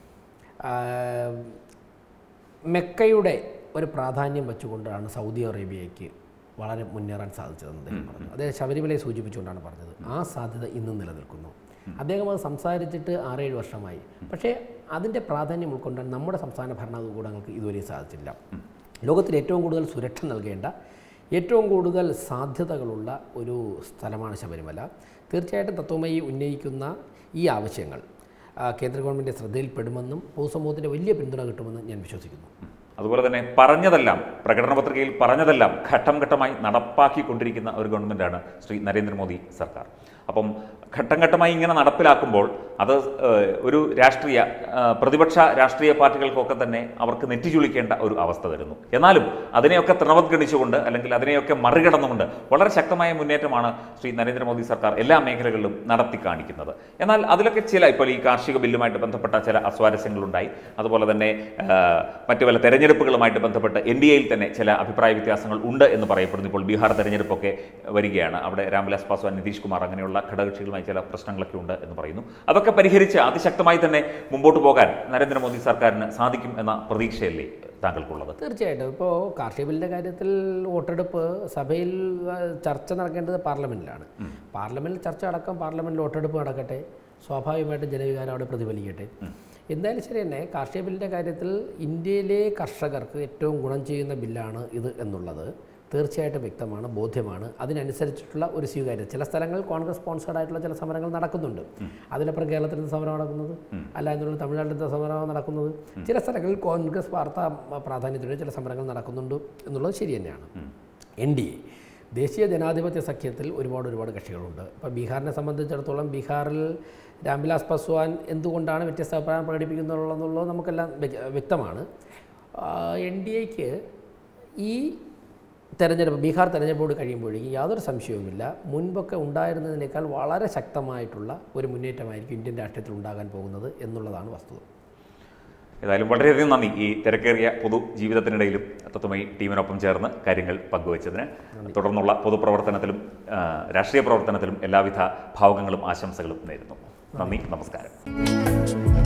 [SPEAKER 2] ആ, മെക്കയുടെ ഒരു പ്രാധാന്യം വെച്ചുകൊണ്ടാണ് സൗദി അറേബ്യയ്ക്ക് വളരെ മുന്നേറാൻ സാധിച്ചതെന്ന് അദ്ദേഹം പറഞ്ഞു അദ്ദേഹം ശബരിമലയെ സൂചിപ്പിച്ചുകൊണ്ടാണ് പറഞ്ഞത് ആ സാധ്യത ഇന്നും നിലനിൽക്കുന്നു അദ്ദേഹം അത് സംസാരിച്ചിട്ട് ആറേഴ് വർഷമായി പക്ഷേ അതിൻ്റെ പ്രാധാന്യം ഉൾക്കൊണ്ടാൻ നമ്മുടെ സംസ്ഥാന ഭരണകൂടങ്ങൾക്ക് ഇതുവരെ സാധിച്ചില്ല ലോകത്തിൽ ഏറ്റവും കൂടുതൽ സുരക്ഷ നൽകേണ്ട ഏറ്റവും കൂടുതൽ സാധ്യതകളുള്ള ഒരു സ്ഥലമാണ് ശബരിമല തീർച്ചയായിട്ടും തത്വമയി ഉന്നയിക്കുന്ന ഈ ആവശ്യങ്ങൾ ആ, കേന്ദ്ര ഗവൺമെൻറ് ശ്രദ്ധയിൽപ്പെടുമെന്നും പൊതുസമൂഹത്തിൻ്റെ വലിയ പിന്തുണ കിട്ടുമെന്നും ഞാൻ വിശ്വസിക്കുന്നു
[SPEAKER 1] അതുപോലെ തന്നെ പറഞ്ഞതെല്ലാം പ്രകടന പത്രികയിൽ പറഞ്ഞതെല്ലാം ഘട്ടം ഘട്ടമായി നടപ്പാക്കിക്കൊണ്ടിരിക്കുന്ന ഒരു ഗവൺമെൻറ്റാണ് ശ്രീ നരേന്ദ്രമോദി സർക്കാർ അപ്പം ഘട്ടം ഘട്ടമായി ഇങ്ങനെ നടപ്പിലാക്കുമ്പോൾ അത് ഏഹ്, ഒരു രാഷ്ട്രീയ ഏഹ്, പ്രതിപക്ഷ രാഷ്ട്രീയ പാർട്ടികൾക്കൊക്കെ തന്നെ അവർക്ക് നെറ്റിചുളിക്കേണ്ട ഒരു അവസ്ഥ വരുന്നു എന്നാലും അതിനെയൊക്കെ തൃണവത്ഗണിച്ചുകൊണ്ട് അല്ലെങ്കിൽ അതിനെയൊക്കെ മറികടന്നുകൊണ്ട് വളരെ ശക്തമായ മുന്നേറ്റമാണ് ശ്രീ നരേന്ദ്രമോദി സർക്കാർ എല്ലാ മേഖലകളിലും നടത്തി കാണിക്കുന്നത് എന്നാൽ അതിലൊക്കെ ചില ഇപ്പോൾ ഈ കാർഷിക ബില്ലുമായിട്ട് ബന്ധപ്പെട്ട ചില അസ്വാരസ്യങ്ങളുണ്ടായി അതുപോലെ തന്നെ ഏഹ്, മറ്റു പല തെരഞ്ഞെടുപ്പുകളുമായിട്ട് ബന്ധപ്പെട്ട് എൻ ഡി എയിൽ തന്നെ ചില അഭിപ്രായ വ്യത്യാസങ്ങൾ ഉണ്ട് എന്ന് പറയപ്പെടുന്നു ഇപ്പോൾ ബീഹാർ തെരഞ്ഞെടുപ്പൊക്കെ വരികയാണ് അവിടെ രാംവിലാസ് പാസ്വാൻ നിതീഷ് കുമാർ അങ്ങനെയുള്ള ഘടകകക്ഷികളുമായി ചില പ്രശ്നങ്ങളൊക്കെ ഉണ്ട് എന്ന് പറയുന്നു അതൊക്കെ പരിഹരിച്ച് അതിശക്തമായി തന്നെ മുമ്പോട്ട് പോകാൻ നരേന്ദ്രമോദി സർക്കാരിന് സാധിക്കും എന്ന പ്രതീക്ഷയല്ലേ താങ്കൾക്കുള്ളത്
[SPEAKER 2] തീർച്ചയായിട്ടും ഇപ്പോൾ കാർഷിക ബില്ലിൻ്റെ കാര്യത്തിൽ വോട്ടെടുപ്പ് സഭയിൽ ആ, ചർച്ച നടക്കേണ്ടത് പാർലമെൻറ്റിലാണ് പാർലമെൻറ്റിൽ ചർച്ച അടക്കം പാർലമെൻറ്റിൽ വോട്ടെടുപ്പ് നടക്കട്ടെ സ്വാഭാവികമായിട്ടും ജനവികാരം അവിടെ പ്രതിഫലിക്കട്ടെ എന്തായാലും ശരി തന്നെ കാർഷിക ബില്ലിൻ്റെ കാര്യത്തിൽ ഇന്ത്യയിലെ കർഷകർക്ക് ഏറ്റവും ഗുണം ചെയ്യുന്ന ബില്ലാണ് ഇത് എന്നുള്ളത് തീർച്ചയായിട്ടും വ്യക്തമാണ് ബോധ്യമാണ് അതിനനുസരിച്ചിട്ടുള്ള ഒരു സ്വീകാര്യത ചില സ്ഥലങ്ങളിൽ കോൺഗ്രസ് സ്പോൺസേഡ് ആയിട്ടുള്ള ചില സമരങ്ങൾ നടക്കുന്നുണ്ട് അതിനപ്പുറം കേരളത്തിൽ നിന്ന് സമരം നടക്കുന്നത് അല്ല എന്നുള്ള തമിഴ്നാട്ടിൽ നിന്ന് സമരം നടക്കുന്നത് ചില സ്ഥലങ്ങളിൽ കോൺഗ്രസ് വാർത്താ പ്രാധാന്യത്തോടെ ചില സമരങ്ങൾ നടക്കുന്നുണ്ട് എന്നുള്ളത് ശരി തന്നെയാണ് എൻ ഡി എ ദേശീയ ജനാധിപത്യ സഖ്യത്തിൽ ഒരുപാട് ഒരുപാട് കക്ഷികളുണ്ട് ഇപ്പോൾ ബീഹാറിനെ സംബന്ധിച്ചിടത്തോളം ബീഹാറിൽ രാംവിലാസ് പസ്വാൻ എന്തുകൊണ്ടാണ് വ്യത്യസ്ത അഭിപ്രായം പ്രകടിപ്പിക്കുന്നുള്ളതെന്നുള്ളത് നമുക്കെല്ലാം വ്യ- വ്യക്തമാണ് എൻ ഡി എക്ക് ഈ തെരഞ്ഞെടുപ്പ് ബീഹാർ തെരഞ്ഞെടുപ്പോട് കഴിയുമ്പോഴേക്കും യാതൊരു സംശയവുമില്ല മുൻപൊക്കെ ഉണ്ടായിരുന്നതിനേക്കാൾ വളരെ ശക്തമായിട്ടുള്ള ഒരു മുന്നേറ്റമായിരിക്കും ഇന്ത്യൻ രാഷ്ട്രീയത്തിൽ ഉണ്ടാകാൻ പോകുന്നത് എന്നുള്ളതാണ് വസ്തുത
[SPEAKER 1] ഏതായാലും വളരെയധികം നന്ദി ഈ തിരക്കേറിയ പൊതു ജീവിതത്തിനിടയിലും തത്വമയി ടീമിനൊപ്പം ചേർന്ന് കാര്യങ്ങൾ പങ്കുവച്ചതിന് തുടർന്നുള്ള പൊതുപ്രവർത്തനത്തിലും ആ, രാഷ്ട്രീയ പ്രവർത്തനത്തിലും എല്ലാവിധ ഭാവുകങ്ങളും ആശംസകളും നേരുന്നു നന്ദി നമസ്കാരം